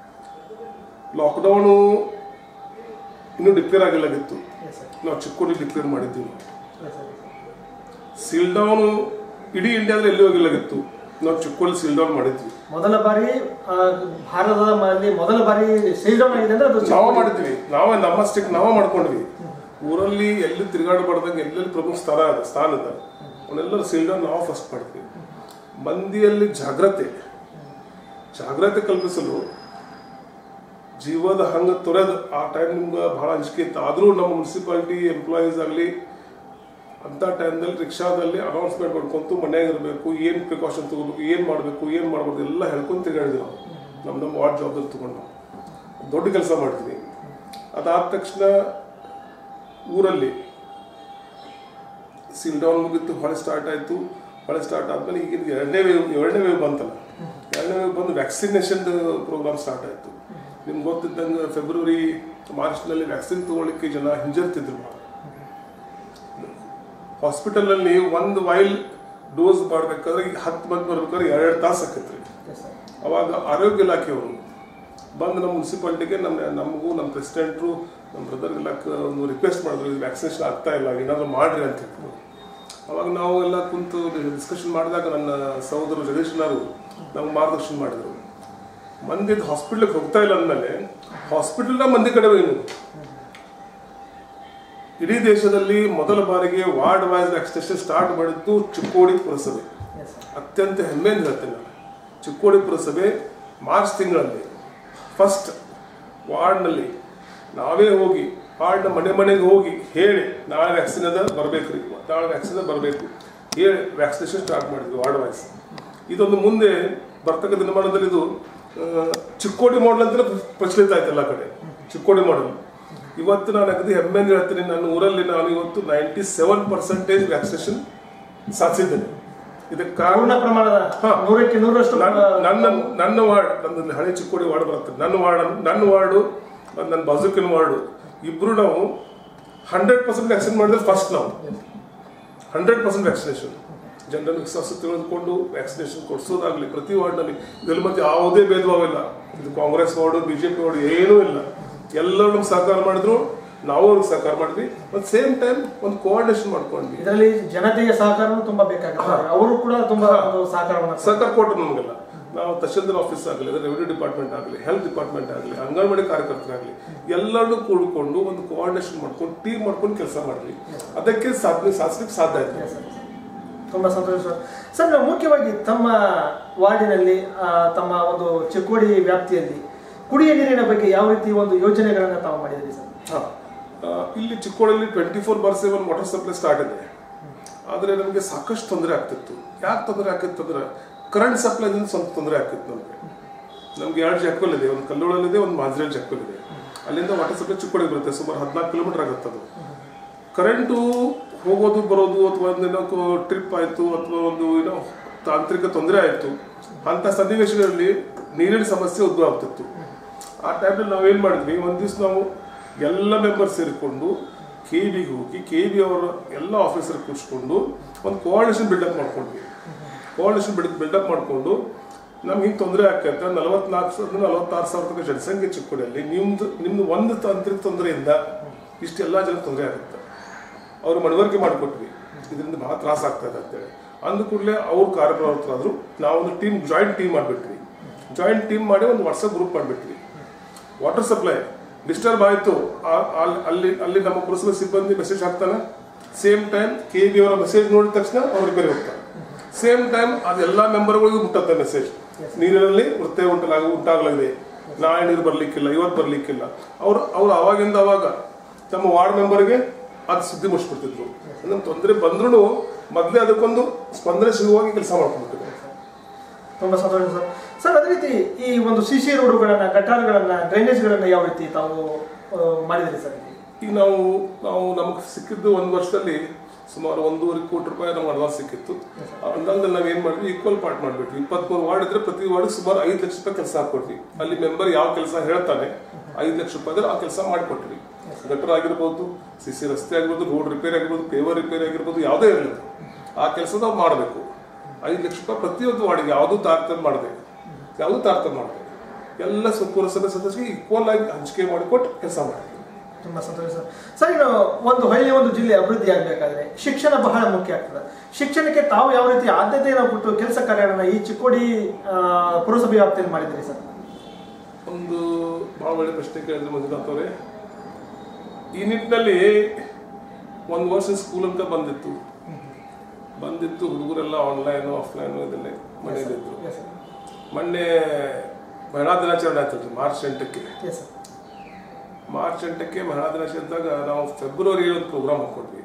B: ಲಾಕ್ಡೌನು ಇನ್ನೂ ಡಿಕ್ಲೇರ್ ಆಗಿಲ್ಲಾಗಿತ್ತು
A: Yes, sir.
B: ನಾವು ಚಿಕ್ಕೋಡಿ ಡಿಕ್ಲೇರ್ ಮಾಡಿದ್ದೀವಿ
A: Yes, sir.
B: ಸೀಲ್ ಡೌನ್ ಇಡೀ ಇಂಡಿಯಾದಲ್ಲಿ ಎಲ್ಲಿ ಹೋಗಿಲ್ಲಾಗಿತ್ತು ನಾವು ಚಿಕ್ಕೋಡಿ ಸೀಲ್ ಡೌನ್ ಮಾಡಿದ್ವಿ
A: ಮೊದಲ ಬಾರಿ ಆ, ಭಾರತದ ನಲ್ಲಿ ಮೊದಲ ಬಾರಿ ಸೀಲ್ ಡೌನ್ ಆಗಿದೆ ಅಂದ್ರೆ ಅದು
B: ನಾವು
A: ಚಿಕ್ಕೋಡಿ.
B: ಮಾಡಿದ್ವಿ ನಾವೇ ನಮ್ಮ ಸ್ಟಿಕ್ ನಾವೇ ಮಾಡ್ಕೊಂಡ್ವಿ ಊರಲ್ಲಿ ಎಲ್ಲಿ ತಿರುಗಾಡಬಾರ್ದಂಗೆ ಎಲ್ಲೆಲ್ಲಿ ಪ್ರಮುಖ ಸ್ಥಾನ ಇದೆ ಸ್ಥಾನ ಇದೆ ಅವನ್ನೆಲ್ಲರೂ ಸೀಲ್ ಡೌನ್ ನಾವು ಫಸ್ಟ್ ಮಾಡಿದ್ವಿ ಮಂದಿಯಲ್ಲಿ ಜಾಗ್ರತೆ ಜಾಗ್ರತೆ ಕಲ್ಪಿಸಲು ಜೀವದ ಹಂಗ ತೊರೆದು ಆ ಟೈಮ್ ನಿಮ್ಗೆ ಬಹಳ ಅಂಜಿಕೆ ಇತ್ತು ಆದರೂ ನಮ್ಮ ಮುನ್ಸಿಪಾಲಿಟಿ ಎಂಪ್ಲಾಯೀಸ್ ಆಗಲಿ ಅಂಥ ಟೈಮ್ದಲ್ಲಿ ರಿಕ್ಷಾದಲ್ಲಿ ಅನೌನ್ಸ್ಮೆಂಟ್ ಮಾಡ್ಕೊಂತು ಮನ್ಯಾಗ ಇರಬೇಕು ಏನು ಪ್ರಿಕಾಷನ್ ತಗೋಬೇಕು ಏನು ಮಾಡಬೇಕು ಏನು ಮಾಡ್ಬಾರ್ದು ಎಲ್ಲ ಹೇಳ್ಕೊಂಡು ತಿರುಗಾಡಿದ್ವಿ ನಾವು ನಮ್ಮ ನಮ್ಮ ವಾರ್ಡ್ ಜವಾಬ್ದಾರಿ ತಗೊಂಡು ನಾವು ದೊಡ್ಡ ಕೆಲಸ ಮಾಡಿದ್ವಿ ಅದಾದ ತಕ್ಷಣ ಊರಲ್ಲಿ ಸೀಲ್ ಡೌನ್ ಮುಗಿತು ಹೊಳೆ ಸ್ಟಾರ್ಟ್ ಆಯಿತು ಹೊಳೆ ಸ್ಟಾರ್ಟ್ ಆದ್ಮೇಲೆ ಈಗ ಇದು ಎರಡನೇ ವೇವ್ ಎರಡನೇ ವೇವ್ ಬಂತಲ್ಲ ಎರಡನೇ ವೇವ್ ಬಂದು ವ್ಯಾಕ್ಸಿನೇಷನ್ ಪ್ರೋಗ್ರಾಮ್ ಸ್ಟಾರ್ಟ್ ಆಯಿತು ನಿಮ್ಗೆ ಗೊತ್ತಿದ್ದಂಗೆ ಫೆಬ್ರವರಿ ಮಾರ್ಚ್ನಲ್ಲಿ ವ್ಯಾಕ್ಸಿನ್ ತಗೊಳ್ಳಿಕ್ಕೆ ಜನ ಹಿಂಜರಿತಿದ್ರು ಭಾಳ ಹಾಸ್ಪಿಟಲಲ್ಲಿ ಒಂದು ವೈಲ್ ಡೋಸ್ ಮಾಡ್ಬೇಕಾದ್ರೆ ಈಗ ಹತ್ತು ಮಂದಿ ಬರ್ಬೇಕಾದ್ರೆ ಎರಡು ತಾಸು ಆಕೈತ್ರಿ
A: Yes, sir.
B: ಅವಾಗ ಆರೋಗ್ಯ ಇಲಾಖೆಯವರು ಬಂದು ನಮ್ಮ ಮುನ್ಸಿಪಾಲ್ಟಿಗೆ ನಮ್ಮ ನಮಗೂ ನಮ್ಮ ಪ್ರೆಸಿಡೆಂಟ್ರು ನಮ್ಮ ಬ್ರದರ್ಗೆಲ್ಲ ಕ- ಒಂದು ರಿಕ್ವೆಸ್ಟ್ ಮಾಡಿದ್ರು ಇದು ವ್ಯಾಕ್ಸಿನೇಷನ್ ಆಗ್ತಾ ಇಲ್ಲ ಏನಾದರೂ ಮಾಡ್ರಿ ಅಂತ ಹೇಳಿದ್ರು ಅವಾಗ ನಾವು ಎಲ್ಲ ಕುಂತು ಡಿಸ್ಕಷನ್ ಮಾಡಿದಾಗ ನನ್ನ ಸಹೋದರ ಜಗದೀಶ್ನವರು ನಮ್ಗೆ ಮಾರ್ಗದರ್ಶನ ಮಾಡಿದರು ಮಂದಿ ಹಾಸ್ಪಿಟ್ಲಿಗೆ ಹೋಗ್ತಾ ಇಲ್ಲ ಅಂದಮೇಲೆ ಹಾಸ್ಪಿಟಲ್ನ ಮಂದಿ ಕಡೆ ಏನು ಇಡೀ ದೇಶದಲ್ಲಿ ಮೊದಲ ಬಾರಿಗೆ ವಾರ್ಡ್ ವೈಸ್ ವ್ಯಾಕ್ಸಿನೇಷನ್ ಸ್ಟಾರ್ಟ್ ಮಾಡಿದ್ದು ಚಿಕ್ಕೋಡಿ ಪುರಸಭೆ
A: ಎಸ್ ಸರ್
B: ಅತ್ಯಂತ ಹೆಮ್ಮೆಯಿಂದ ಹೇಳ್ತೇನೆ ನಾನು ಚಿಕ್ಕೋಡಿ ಪುರಸಭೆ ಮಾರ್ಚ್ ತಿಂಗಳಲ್ಲಿ ಫಸ್ಟ್ ವಾರ್ಡ್ನಲ್ಲಿ ನಾವೇ ಹೋಗಿ ವಾರ್ಡ್ನ ಮನೆ ಮನೆಗೆ ಹೋಗಿ ಹೇಳಿ ನಾಳೆ ವ್ಯಾಕ್ಸಿನ್ ಅದ ಬರಬೇಕು ರೀ ನಾಳೆ ವ್ಯಾಕ್ಸಿನ್ ಬರಬೇಕು ಹೇಳಿ ವ್ಯಾಕ್ಸಿನೇಷನ್ ಸ್ಟಾರ್ಟ್ ಮಾಡಿದ್ವಿ ವಾರ್ಡ್ ವೈಸ್ ಇದೊಂದು ಮುಂದೆ ಬರ್ತಕ್ಕ ದಿನಮಾನದಲ್ಲಿ ಇದು ಆ, ಚಿಕ್ಕೋಡಿ ಮಾಡಲ್ ಅಂತ ಪ್ರಚಲಿತ ಆಯ್ತು ಎಲ್ಲ ಕಡೆ ಚಿಕ್ಕೋಡಿ ಮಾಡಲ್ ಇವತ್ತು ನಾನು ಅಗದಿ ಹೆಮ್ಮೆಯಿಂದ ಹೇಳ್ತೀನಿ ನನ್ನ ಊರಲ್ಲಿ ನಾನು ಇವತ್ತು ನೈಂಟಿ ಸೆವೆನ್ ಪರ್ಸೆಂಟೇಜ್ ವ್ಯಾಕ್ಸಿನೇಷನ್ ಸಾಧಿಸಿದ್ದೇನೆ ಇದಕ್ಕೆ ಕಾರಣ
A: ಪೂರ್ಣ ಪ್ರಮಾಣದ
B: ಹಾ.
A: ನೂರಕ್ಕೆ ನೂರಷ್ಟು
B: ನನ್ನ ನನ್ನ ನನ್ನ ವಾರ್ಡ್ ನನ್ನ ಹಳೆ ಚಿಕ್ಕೋಡಿ ವಾರ್ಡ್ ಬರುತ್ತೆ ನನ್ನ ವಾರ್ಡ್ ನನ್ನ ವಾರ್ಡು ಮತ್ತು ನನ್ನ ಬಾಜುಕಿನ ವಾರ್ಡು ಇಬ್ರು ನಾವು ಹಂಡ್ರೆಡ್ ಪರ್ಸೆಂಟ್ ವ್ಯಾಕ್ಸಿನ್ ಮಾಡಿದ್ರೆ ಫಸ್ಟ್ ನಾವು ಹಂಡ್ರೆಡ್ ಪರ್ಸೆಂಟ್ ವ್ಯಾಕ್ಸಿನೇಷನ್ ಜನರನ್ನು ವಿಶ್ವಾಸ ತಿಳಿದುಕೊಂಡು ವ್ಯಾಕ್ಸಿನೇಷನ್ ಕೊಡಿಸೋದಾಗ್ಲಿ ಪ್ರತಿ ವಾರ್ಡ್ನಲ್ಲಿ ಇದರಲ್ಲಿ ಮತ್ತೆ ಯಾವುದೇ ಭೇದ ಭಾವ ಇಲ್ಲ ಇದು ಕಾಂಗ್ರೆಸ್ ವಾರ್ಡು ಬಿಜೆಪಿ ವಾರ್ಡು ಏನೂ ಇಲ್ಲ ಎಲ್ಲರೂ ನಮ್ಗೆ ಸಹಕಾರ ಮಾಡಿದ್ರು ನಾವು ಅವ್ರಿಗೆ ಸಹಕಾರ ಮಾಡಿದ್ವಿ ಮತ್ತು ಸೇಮ್ ಟೈಮ್ ಒಂದು ಕೋಆರ್ಡಿನೇಷನ್ ಮಾಡ್ಕೊಂಡ್ವಿ
A: ಇದರಲ್ಲಿ ಜನತೆಯ ಸಹಕಾರನೂ ತುಂಬಾ ಬೇಕಾಗುತ್ತೆ ಅವರು ಕೂಡ ತುಂಬಾ ಒಂದು ಸಹಕಾರವನ್ನು
B: ಸಹಕಾರ ಕೊಟ್ಟರು ನಮಗೆಲ್ಲ ನಾವು ತಹಶೀಲ್ದಾರ್ ಆಫೀಸ್ ಆಗಲಿ ರೆವಿನ್ಯೂ ಡಿಪಾರ್ಟ್ಮೆಂಟ್ ಆಗಲಿ ಹೆಲ್ತ್ ಡಿಪಾರ್ಟ್ಮೆಂಟ್ ಆಗಲಿ ಅಂಗನವಾಡಿ ಕಾರ್ಯಕರ್ತರಾಗಲಿ ಎಲ್ಲರನ್ನೂ ಕೂಡಿಕೊಂಡು ಒಂದು ಕೋಆರ್ಡಿನೇಷನ್ ಮಾಡ್ಕೊಂಡು ಟೀಮ್ ಮಾಡ್ಕೊಂಡು ಕೆಲಸ ಮಾಡಿದ್ವಿ ಅದಕ್ಕೆ ಸಾಧನೆ ಸಾಧಿಸ್ಲಿಕ್ಕೆ ಸಾಧ್ಯ ಆಯ್ತು
A: ತುಂಬಾ ಸಂತೋಷ ಸರ್ ಸರ್ ನಾವು ಮುಖ್ಯವಾಗಿ ತಮ್ಮ ವಾರ್ಡಿನಲ್ಲಿ ಆ, ತಮ್ಮ ಒಂದು ಚಿಕ್ಕೋಡಿ ವ್ಯಾಪ್ತಿಯಲ್ಲಿ ಕುಡಿಯ ನೀರಿನ ಬಗ್ಗೆ ಯಾವ ರೀತಿ ಒಂದು ಯೋಜನೆಗಳನ್ನ ತಾವು ಮಾಡಿದ್ರಿ ಸರ್
B: ಹಾ. ಆ, ಇಲ್ಲಿ ಚಿಕ್ಕೋಡಲ್ಲಿ twenty four bar seven water supply start ಇದೆ ಆದರೆ ನಮಗೆ ಸಾಕಷ್ಟು ತೊಂದರೆ ಆಗ್ತಿತ್ತು ಯಾಕೆ ತೊಂದರೆ ಆಗ್ತಿತ್ತು ಅಂದ್ರೆ ಕರೆಂಟ್ ಸಪ್ಲೈದಿಂದ ಸ್ವಲ್ಪ ತೊಂದರೆ ಆಗ್ತಿತ್ತು ನಮಗೆ ನಮ್ಗೆ ಎರಡು ಜಕ್ಕಲ್ ಇದೆ ಒಂದು ಕಲ್ಲೋಳಲ್ಲಿದೆ ಒಂದು ಮಾಂಜ್ರೇಲ್ ಜಕ್ಕಲ್ ಇದೆ ಅಲ್ಲಿಂದ ವಾಟರ್ ಸಪ್ಲೈ ಚಿಕ್ಕೋಡಿಗೆ ಬರುತ್ತೆ ಸುಮಾರು ಹದಿನಾಲ್ಕು ಕಿಲೋಮೀಟರ್ ಆಗುತ್ತೆ ಅದು ಕರೆಂಟು ಹೋಗೋದು ಬರೋದು ಅಥವಾ ಒಂದಿನ ಟ್ರಿಪ್ ಆಯಿತು ಅಥವಾ ಒಂದು ಏನೋ ತಾಂತ್ರಿಕ ತೊಂದರೆ ಆಯಿತು ಅಂಥ ಸನ್ನಿವೇಶಗಳಲ್ಲಿ ನೀರಿನ ಸಮಸ್ಯೆ ಉದ್ಭವ ಆಗ್ತಿತ್ತು ಆ ಟೈಮಲ್ಲಿ ನಾವೇನು ಮಾಡಿದ್ವಿ ಒಂದು ದಿವಸ ನಾವು ಎಲ್ಲ ಮೆಂಬರ್ ಸೇರಿಕೊಂಡು ಕೆ ಬಿಗೆ ಹೋಗಿ ಕೆ ಬಿ ಅವರ ಎಲ್ಲ ಆಫೀಸರ್ ಕೂರಿಸ್ಕೊಂಡು ಒಂದು ಕೋಆರ್ಡಿನೇಷನ್ ಬಿಲ್ಡಪ್ ಮಾಡ್ಕೊಂಡ್ವಿ ಕೋಆರ್ಡಿನೇಷನ್ ಬಿಲ್ಡ್ ಬಿಲ್ಡಪ್ ಮಾಡಿಕೊಂಡು ನಮ್ಗೆ ಹಿಂಗೆ ತೊಂದರೆ ಆಕೈತೆ ನಲವತ್ನಾಲ್ಕು ಸಾವಿರದ ನಲವತ್ತಾರು ಸಾವಿರ ತನಕ ಜನಸಂಖ್ಯೆ ಚಿಕ್ಕೋಡಿಯಲ್ಲಿ ನಿಮ್ದು ನಿಮ್ದು ಒಂದು ತಾಂತ್ರಿಕ ತೊಂದರೆಯಿಂದ ಇಷ್ಟೆಲ್ಲ ಜನ ತೊಂದರೆ ಆಗುತ್ತೆ ಅವ್ರು ಮನವರಿಕೆ ಮಾಡಿಕೊಟ್ವಿ ಇದರಿಂದ ಬಹಳ ತ್ರಾಸ ಆಗ್ತದೆ ಅಂತೇಳಿ ಅಂದ ಕೂಡಲೇ ಅವ್ರು ಕಾರ್ಯಪ್ರವೃತ್ತರಾದ್ರು ನಾವು ಒಂದು ಟೀಮ್ ಜಾಯಿಂಟ್ ಟೀಮ್ ಮಾಡಿಬಿಟ್ವಿ ಜಾಯಿಂಟ್ ಟೀಮ್ ಮಾಡಿ ಒಂದು ವಾಟ್ಸಪ್ ಗ್ರೂಪ್ ಮಾಡಿಬಿಟ್ವಿ ವಾಟರ್ ಸಪ್ಲೈ ಡಿಸ್ಟರ್ಬ್ ಆಯಿತು ಅಲ್ಲಿ ಅಲ್ಲಿ ನಮ್ಮ ಪುರಸಭೆ ಸಿಬ್ಬಂದಿ ಮೆಸೇಜ್ ಹಾಕ್ತಾನೆ ಸೇಮ್ ಟೈಮ್ ಕೆ ಬಿ ಅವರ ಮೆಸೇಜ್ ನೋಡಿದ ತಕ್ಷಣ ಅವ್ರು ರಿಪೇರಿ ಹೋಗ್ತಾರೆ ಸೇಮ್ ಟೈಮ್ ಅದೆಲ್ಲ ಮೆಂಬರ್ಗಳಿಗೂ ಮುಟ್ಟತ್ತೆ ಮೆಸೇಜ್ ನೀರಿನಲ್ಲಿ ವೃತ್ಯ ಉಂಟಾಗ ಉಂಟಾಗಲಿದೆ ನಾಳೆ ನೀರು ಬರ್ಲಿಕ್ಕಿಲ್ಲ ಇವತ್ತು ಬರ್ಲಿಕ್ಕಿಲ್ಲ ಅವ್ರು ಅವ್ರು ಅವಾಗಿಂದ ಅವಾಗ ತಮ್ಮ ವಾರ್ಡ್ ಮೆಂಬರ್ಗೆ ಅದು ಸುದ್ದಿ ಮುಗಿಸ್ಬಿಡ್ತಿದ್ರು ನಮ್ಮ ತೊಂದರೆ ಬಂದ್ರೂ ಮೊದಲೇ ಅದಕ್ಕೊಂದು ಸ್ಪಂದನೆ ಸಿಗುವಾಗಿ ಕೆಲಸ ಮಾಡ್ಕೊಳ್ತಿದ್ರು
A: ತುಂಬಾ ಸಂತೋಷ ಸರ್ ಸರ್ ಅದೇ ರೀತಿ ಈ ಒಂದು ಸಿ ಸಿ ರೋಡ್ಗಳನ್ನ ಗಟಾರ್ಗಳನ್ನ ಡ್ರೈನೇಜ್ಗಳನ್ನ ಯಾವ ರೀತಿ ತಾವು ಆ, ಮಾಡಿದ್ರಿ ಸರ್ ಇಲ್ಲಿ?
B: ಈಗ ನಾವು ನಾವು ನಮಗೆ ಸಿಕ್ಕಿದ್ದು ಒಂದು ವರ್ಷದಲ್ಲಿ ಸುಮಾರು ಒಂದೂವರೆ ಕೋಟಿ ರೂಪಾಯಿ ನಮ್ಗೆ ಅಡ್ವಾನ್ಸ್ ಸಿಕ್ಕಿತ್ತು ಆ ಅನುದಾನದಲ್ಲಿ ನಾವು ಏನು ಮಾಡಿದ್ವಿ ಈಕ್ವಲ್ ಪಾರ್ಟ್ ಮಾಡಿಬಿಟ್ವಿ ಇಪ್ಪತ್ಮೂರು ವಾರ್ಡ್ ಇದ್ರೆ ಪ್ರತಿ ವಾರ್ಡ್ ಸುಮಾರು ಐದು ಲಕ್ಷ ರೂಪಾಯಿ ಕೆಲಸ ಹಾಕೊಟ್ವಿ ಅಲ್ಲಿ ಮೆಂಬರ್ ಯಾವ ಕೆಲಸ ಹೇಳ್ತಾನೆ ಐದು ಲಕ್ಷ ರೂಪಾಯಿ ಇದ್ರೆ ಆ ಕೆಲಸ ಮಾಡಿಕೊಟ್ವಿ ಗಟರ್ ಆಗಿರ್ಬೋದು ಸಿ ಸಿ ರಸ್ತೆ ಆಗಿರ್ಬೋದು ರೋಡ್ ರಿಪೇರಿ ಆಗಿರ್ಬೋದು ಪೇವರ್ ರಿಪೇರಿ ಆಗಿರ್ಬೋದು ಯಾವುದೇ ಇರಲಿ ಆ ಕೆಲಸ ನಾವು ಮಾಡಬೇಕು ಐದು ಲಕ್ಷ ರೂಪಾಯಿ ಪ್ರತಿಯೊಂದು ವಾರ್ಡಿಗೆ ಯಾವುದೂ ತಾರತಮ್ಯ ಮಾಡಿದೆ ಯಾವುದೂ ತಾರತಮ್ಯ ಮಾಡಿದೆ ಎಲ್ಲ ಸು- ಪುರಸಭೆ ಸದಸ್ಯರಿಗೆ ಈಕ್ವಲ್ ಆಗಿ ಹಂಚಿಕೆ ಮಾಡಿಕೊಟ್ಟು ಕೆಲಸ ಮಾಡಿದ್ವಿ
A: ತುಂಬಾ ಸಂತೋಷ ಸರ್ ಸರ್ ಇನ್ನು ಒಂದು ಹಳ್ಳಿ ಒಂದು ಜಿಲ್ಲೆ ಅಭಿವೃದ್ಧಿ ಆಗಬೇಕಾದ್ರೆ ಶಿಕ್ಷಣ ಬಹಳ ಮುಖ್ಯ ಆಗ್ತದೆ ಶಿಕ್ಷಣಕ್ಕೆ ತಾವು ಯಾವ ರೀತಿ ಆದ್ಯತೆಯನ್ನು ಕೊಟ್ಟು ಕೆಲಸ ಕಾರ್ಯಗಳನ್ನ ಈ ಚಿಕ್ಕೋಡಿ ಆ, ಪುರಸಭೆ ವ್ಯಾಪ್ತಿಯಲ್ಲಿ ಮಾಡಿದ್ರಿ ಸರ್
B: ಒಂದು ಭಾಳ ಒಳ್ಳೆ ಪ್ರಶ್ನೆ ಕೇಳಿದ್ರೆ ಮಂಜುನಾಥ್ ಅವರೇ ಈ ನಿಟ್ಟಿನಲ್ಲಿ ಒಂದು ವರ್ಷ ಸ್ಕೂಲ್ ಅಂತ ಬಂದಿತ್ತು ಬಂದಿತ್ತು ಹುಡುಗರೆಲ್ಲ ಆನ್ಲೈನು ಆಫ್ಲೈನು ಇದನ್ನೇ ಮನೆಯಲ್ಲಿದ್ದರು
A: ಎಸ್ ಸರ್
B: ಮೊನ್ನೆ ಮಹಿಳಾ ದಿನಾಚರಣೆ ಆಯ್ತಲ್ರಿ ಮಾರ್ಚ್ ಎಂಟಕ್ಕೆ
A: ಎಸ್ ಸರ್
B: ಮಾರ್ಚ್ ಎಂಟಕ್ಕೆ ಮಹಿಳಾ ದಿನಾಚರಣೆ ಇದ್ದಾಗ ನಾವು ಫೆಬ್ರವರಿ ಒಂದು ಪ್ರೋಗ್ರಾಮ್ ಹಾಕೊಟ್ವಿ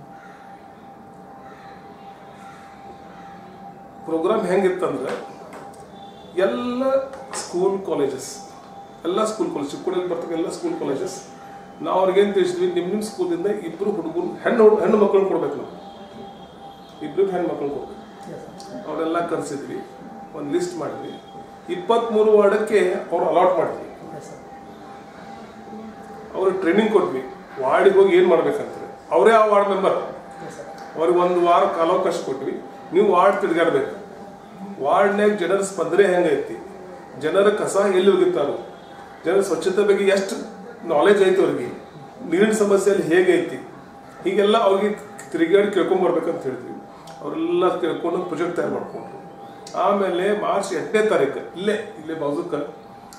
B: ಪ್ರೋಗ್ರಾಮ್ ಹೆಂಗಿತ್ತಂದ್ರೆ ಎಲ್ಲ ಸ್ಕೂಲ್ ಕಾಲೇಜಸ್ ಎಲ್ಲ ಸ್ಕೂಲ್ ಕಾಲೇಜ್ ಚಿಕ್ಕೋಡಿಯಲ್ಲಿ ಬರ್ತಕ್ಕ ಎಲ್ಲ ಸ್ಕೂಲ್ ಕಾಲೇಜಸ್ ನಾವು ಅವ್ರಿಗೆ ಏನು ತಿಳಿಸಿದ್ವಿ ನಿಮ್ಮ ನಿಮ್ಮ ಸ್ಕೂಲಿಂದ ಇಬ್ಬರು ಹುಡುಗರು ಹೆಣ್ಣು ಹುಡು- ಹೆಣ್ಣು ಮಕ್ಕಳನ್ನ ಕೊಡ್ಬೇಕು ನಾವು ಇಬ್ಬರು ಹೆಣ್ಣು ಮಕ್ಕಳನ್ನ ಕೊಡ್ಬೇಕು
A: ಎಸ್ ಸರ್
B: ಅವರೆಲ್ಲ ಕರೆಸಿದ್ವಿ ಒಂದು ಲಿಸ್ಟ್ ಮಾಡಿದ್ವಿ ಇಪ್ಪತ್ತ್ಮೂರು ವಾರ್ಡಕ್ಕೆ ಅವ್ರು ಅಲಾಟ್ ಮಾಡಿದ್ವಿ
A: ಎಸ್ ಸರ್
B: ಅವ್ರಿಗೆ ಟ್ರೈನಿಂಗ್ ಕೊಟ್ವಿ ವಾರ್ಡಿಗೆ ಹೋಗಿ ಏನು ಮಾಡ್ಬೇಕಂತಾರೆ ಅವರೇ ಆ ವಾರ್ಡ್ ಮೆಂಬರ್
A: ಎಸ್ ಸರ್
B: ಅವ್ರಿಗೆ ಒಂದು ವಾರ ಕಾಲಾವಕಾಶ ಕೊಟ್ವಿ ನೀವು ವಾರ್ಡ್ ತಿರ್ಗಾಡ್ಬೇಕು ವಾರ್ಡ್ನಾಗ ಜನರ ಸ್ಪಂದನೆ ಹೆಂಗೈತಿ ಜನರ ಕಸ ಎಲ್ಲಿ ಹೋಗಿರ್ತಾರೋ ಜನರ ಸ್ವಚ್ಛತೆ ಬಗ್ಗೆ ಎಷ್ಟು ನಾಲೆಜ್ ಐತಿ ಅವ್ರಿಗೆ ನೀರಿನ ಸಮಸ್ಯೆಯಲ್ಲಿ ಹೇಗೈತಿ ಹೀಗೆಲ್ಲ ಅವ್ರಿಗೆ ತಿರುಗಾಡಿ ಕೇಳ್ಕೊಂಬರ್ಬೇಕಂತ ಹೇಳಿದ್ವಿ ಅವರೆಲ್ಲ ಕೇಳ್ಕೊಂಡು ಪ್ರಾಜೆಕ್ಟ್ ತಯಾರು ಮಾಡ್ಕೊಂಡ್ರು ಆಮೇಲೆ ಮಾರ್ಚ್ ಎಂಟನೇ ತಾರೀಕು ಇಲ್ಲೇ ಇಲ್ಲೇ ಬಾಜುಕ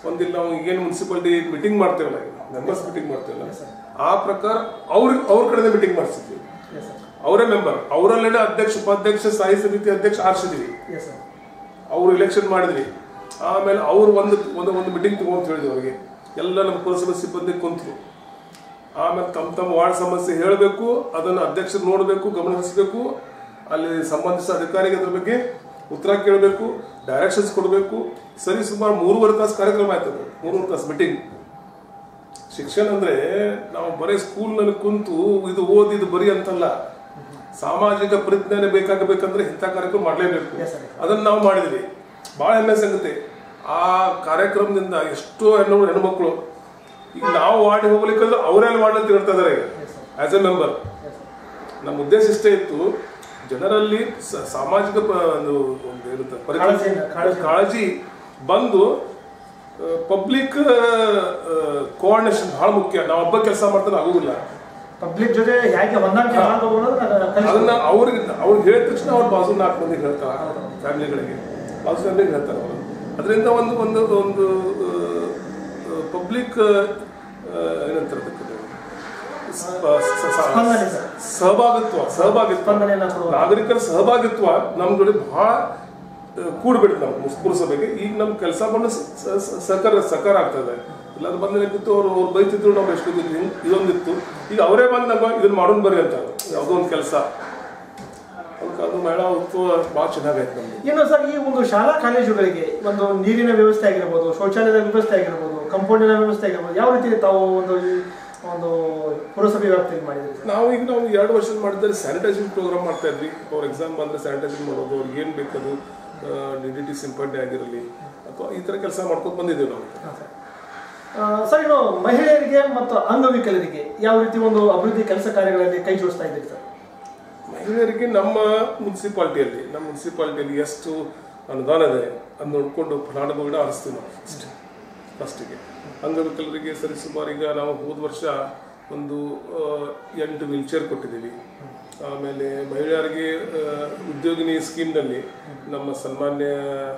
B: ಒಂದಿಲ್ಲ ನಾವು ಏನು ಮುನ್ಸಿಪಾಲಿಟಿ ಮೀಟಿಂಗ್ ಮಾಡ್ತೇವಲ್ಲ ಮೆಂಬರ್ಸ್ ಮೀಟಿಂಗ್ ಮಾಡ್ತೇವಲ್ಲ ಆ ಪ್ರಕಾರ ಅವ್ರಿಗೆ ಅವ್ರ ಕಡೆಯಿಂದ ಮೀಟಿಂಗ್ ಮಾಡಿಸಿದ್ವಿ
A: ಎಸ್ ಸರ್
B: ಅವರೇ ಮೆಂಬರ್ ಅವರಲ್ಲೇ ಅಧ್ಯಕ್ಷ ಉಪಾಧ್ಯಕ್ಷ ಸ್ಥಾಯಿ ಸಮಿತಿ ಅಧ್ಯಕ್ಷ ಆರಿಸಿದ್ವಿ
A: ಎಸ್ ಸರ್
B: ಅವ್ರು ಎಲೆಕ್ಷನ್ ಮಾಡಿದ್ವಿ ಆಮೇಲೆ ಅವ್ರು ಒಂದು ಒಂದು ಒಂದು ಮೀಟಿಂಗ್ ತಗೊಂತ ಹೇಳಿದ್ವಿ ಅವ್ರಿಗೆ ಎಲ್ಲ ನಮ್ಮ ಪುರಸಭೆ ಸಿಬ್ಬಂದಿ ಕುಂತರು ಆಮೇಲೆ ತಮ್ಮ ತಮ್ಮ ವಾರ್ಡ್ ಸಮಸ್ಯೆ ಹೇಳಬೇಕು ಅದನ್ನು ಅಧ್ಯಕ್ಷರು ನೋಡಬೇಕು ಗಮನಿಸಬೇಕು ಅಲ್ಲಿ ಸಂಬಂಧಿಸಿದ ಅಧಿಕಾರಿಗೆ ಅದ್ರ ಬಗ್ಗೆ ಉತ್ತರ ಕೇಳಬೇಕು ಡೈರೆಕ್ಷನ್ಸ್ ಕೊಡಬೇಕು ಸರಿ ಸುಮಾರು ಮೂರುವರೆ ತಾಸು ಕಾರ್ಯಕ್ರಮ ಆಯ್ತು ಅದು ಮೂರುವರೆ ತಾಸು ಮೀಟಿಂಗ್ ಶಿಕ್ಷಣ ಅಂದ್ರೆ ನಾವು ಬರೀ ಸ್ಕೂಲ್ನಲ್ಲಿ ಕುಂತು ಇದು ಓದಿ ಇದು ಬರಿ ಅಂತಲ್ಲ ಸಾಮಾಜಿಕ ಪರಿಜ್ಞಾನ ಬೇಕಾಗಬೇಕಂದ್ರೆ ಇಂಥ ಕಾರ್ಯಕ್ರಮ ಮಾಡಲೇಬೇಕು
A: Yes, sir.
B: ಅದನ್ನ ನಾವು ಮಾಡಿದ್ವಿ ಬಹಳ ಹೆಮ್ಮೆ ಸಂಗತಿ ಆ ಕಾರ್ಯಕ್ರಮದಿಂದ ಎಷ್ಟೋ ಹೆಣ್ಣು ಹೆಣ್ಮಕ್ಳು ಈಗ ನಾವು ವಾರ್ಡ್ ಹೋಗ್ಲಿಕ್ಕಂದ್ರೆ ಅವರೇ ವಾರ್ಡ್ ಹೇಳ್ತಾ ಇದಾರೆ ಈಗ as a member
A: yes sir
B: ನಮ್ಮ ಉದ್ದೇಶ ಇಷ್ಟೇ ಇತ್ತು ಜನರಲ್ಲಿ ಸ- ಸಾಮಾಜಿಕ ಪ- ಒಂದು ಒಂದು ಇರುತ್ತೆ ಪರಿಜ್ಞಾನ-
A: ಕಾಳಜಿಯಿಂದ, ಕಾಳಜಿ.
B: ಕಾಳಜಿ ಬಂದು ಪಬ್ಲಿಕ್ ಕೋಆರ್ಡಿನೇಷನ್ ಬಹಳ ಮುಖ್ಯ ನಾವು ಒಬ್ಬ ಕೆಲಸ ಮಾಡ್ತಾನೆ ಆಗುದಿಲ್ಲ
A: ಪಬ್ಲಿಕ್ ಜೊತೆ ಹೇಗೆ ಹೊಂದಾಣಿಕೆ ಮಾಡ್ಬೋದು ಅನ್ನೋದನ್ನ ಕಲಿಸ್ಕೊಡಿ.
B: ಅದನ್ನ ಅವ್ರಿಗೆ ಅವ್ರಿಗೆ ಹೇಳಿದ ತಕ್ಷಣ ಅವ್ರ ಬಾಜು ನಾಲ್ಕು ಮಂದಿಗೆ ಹೇಳ್ತಾರೆ ಫ್ಯಾಮಿಲಿಗಳಿಗೆ ಬಾಜು ಫ್ಯಾಮಿಲಿಗೆ ಹೇಳ್ತಾರೆ ಅವರು ಅದರಿಂದ ಒಂದು ಒಂದು ಒಂದು ಪಬ್ಲಿಕ್ ಏನಂತಾರೆ ಅದಕ್ಕೆ? ಸ- ಸ- ಸ-
A: ಸ್ಪಂದನೆ ಸರ್.
B: ಸಹಭಾಗಿತ್ವ ಸಹಭಾಗಿತ್ವ
A: ಸ್ಪಂದನೆಯನ್ನ ಕೊಡುವ
B: ನಾಗರಿಕರ ಸಹಭಾಗಿತ್ವ ನಮ್ಮ ಜೊತೆ ಬಹಳ ಕೂಡ್ಬಿಡ್ತು ನಾವು ಮುಸ್- ಪುರಸಭೆಗೆ ಈಗ ನಮ್ಮ ಕೆಲಸ ಬಂದು ಸ- ಸ- ಸ- ಸಹಕಾರ ಸಹಕಾರ ಆಗ್ತದೆ ಇಲ್ಲಾಂದ್ರೆ ಬಂದ ಏನಾಗಿತ್ತು ಅವ್ರು ಅವ್ರು ಬೈತಿದ್ರು ನಾವು ಎಷ್ಟು ಹಿಂಗ್ ಇದೊಂದಿತ್ತು ಈಗ ಅವರೇ ಬಂದಾಗ ಇದನ್ನ ಮಾಡೋಣ ಬರ್ರಿ ಅಂತ ಯಾವುದೋ ಒಂದು ಕೆಲಸ ಅದಕ್ಕೆ ಅದು ಮೇಳ ಉತ್ಸವ ಭಾಳ ಚೆನ್ನಾಗೈತೆ ನಮ್ದು
A: ಇನ್ನು ಸರ್ ಈ ಒಂದು ಶಾಲಾ ಕಾಲೇಜುಗಳಿಗೆ ಒಂದು ನೀರಿನ ವ್ಯವಸ್ಥೆ ಆಗಿರ್ಬೋದು ಶೌಚಾಲಯದ ವ್ಯವಸ್ಥೆ ಆಗಿರ್ಬೋದು ಕಂಪೌಂಡಿನ ವ್ಯವಸ್ಥೆ ಆಗಿರ್ಬೋದು ಯಾವ ರೀತಿ ತಾವು ಒಂದು ಈ ಒಂದು ಪುರಸಭೆ ವ್ಯಾಪ್ತಿಗೆ ಮಾಡಿದ್ರಿ ಸರ್
B: ನಾವು ಈಗ ನಾವು ಎರಡು ವರ್ಷದ ಮಾಡಿದ್ರೆ ಸ್ಯಾನಿಟೈಸಿಂಗ್ ಪ್ರೋಗ್ರಾಮ್ ಮಾಡ್ತಾ ಇದ್ವಿ ಅವ್ರ ಎಕ್ಸಾಮ್ ಬಂದ್ರೆ ಸ್ಯಾನಿಟೈಸಿಂಗ್ ಮಾಡೋದು ಅವ್ರಿಗೆ ಏನು ಬೇಕದು ಡಿ ಡಿ ಟಿ ಸಿಂಪಡಣೆ ಆಗಿರಲಿ ಅಥವಾ ಈ ಥರ ಕೆಲಸ ಮಾಡ್ಕೊಂಡು ಬಂದಿದ್ದೀವಿ ನಾವು
A: ಹಾಂ ಸರ್ ಆ, ಸರ್ ಇನ್ನು ಮಹಿಳೆಯರಿಗೆ ಮತ್ತು ಅಂಗವಿಕಲರಿಗೆ ಯಾವ ರೀತಿ ಒಂದು ಅಭಿವೃದ್ಧಿ ಕೆಲಸ ಕಾರ್ಯಗಳಲ್ಲಿ ಕೈ ಜೋಡಿಸ್ತಾ ಇದ್ದೀರಿ ಸರ್
B: ಮಹಿಳೆಯರಿಗೆ ನಮ್ಮ ಮುನ್ಸಿಪಾಲ್ಟಿಯಲ್ಲಿ ನಮ್ಮ ಮುನ್ಸಿಪಾಲ್ಟಿಯಲ್ಲಿ ಎಷ್ಟು ಅನುದಾನ ಇದೆ ಅದು ನೋಡಿಕೊಂಡು ಫಲಾನುಭವಿನ ಆರಿಸ್ತೀವಿ ನಾವು ಫಸ್ಟ್ ಫಸ್ಟಿಗೆ ಅಂಗವಿಕಲರಿಗೆ ಸರಿಸುಮಾರು ಈಗ ನಾವು ಹೋದ ವರ್ಷ ಒಂದು ಆ, ಎಂಟು ವೀಲ್ ಚೇರ್ ಕೊಟ್ಟಿದ್ದೀವಿ ಆಮೇಲೆ ಮಹಿಳೆಯರಿಗೆ ಆ, ಉದ್ಯೋಗಿನಿ ಸ್ಕೀಮ್ನಲ್ಲಿ ನಮ್ಮ ಸನ್ಮಾನ್ಯ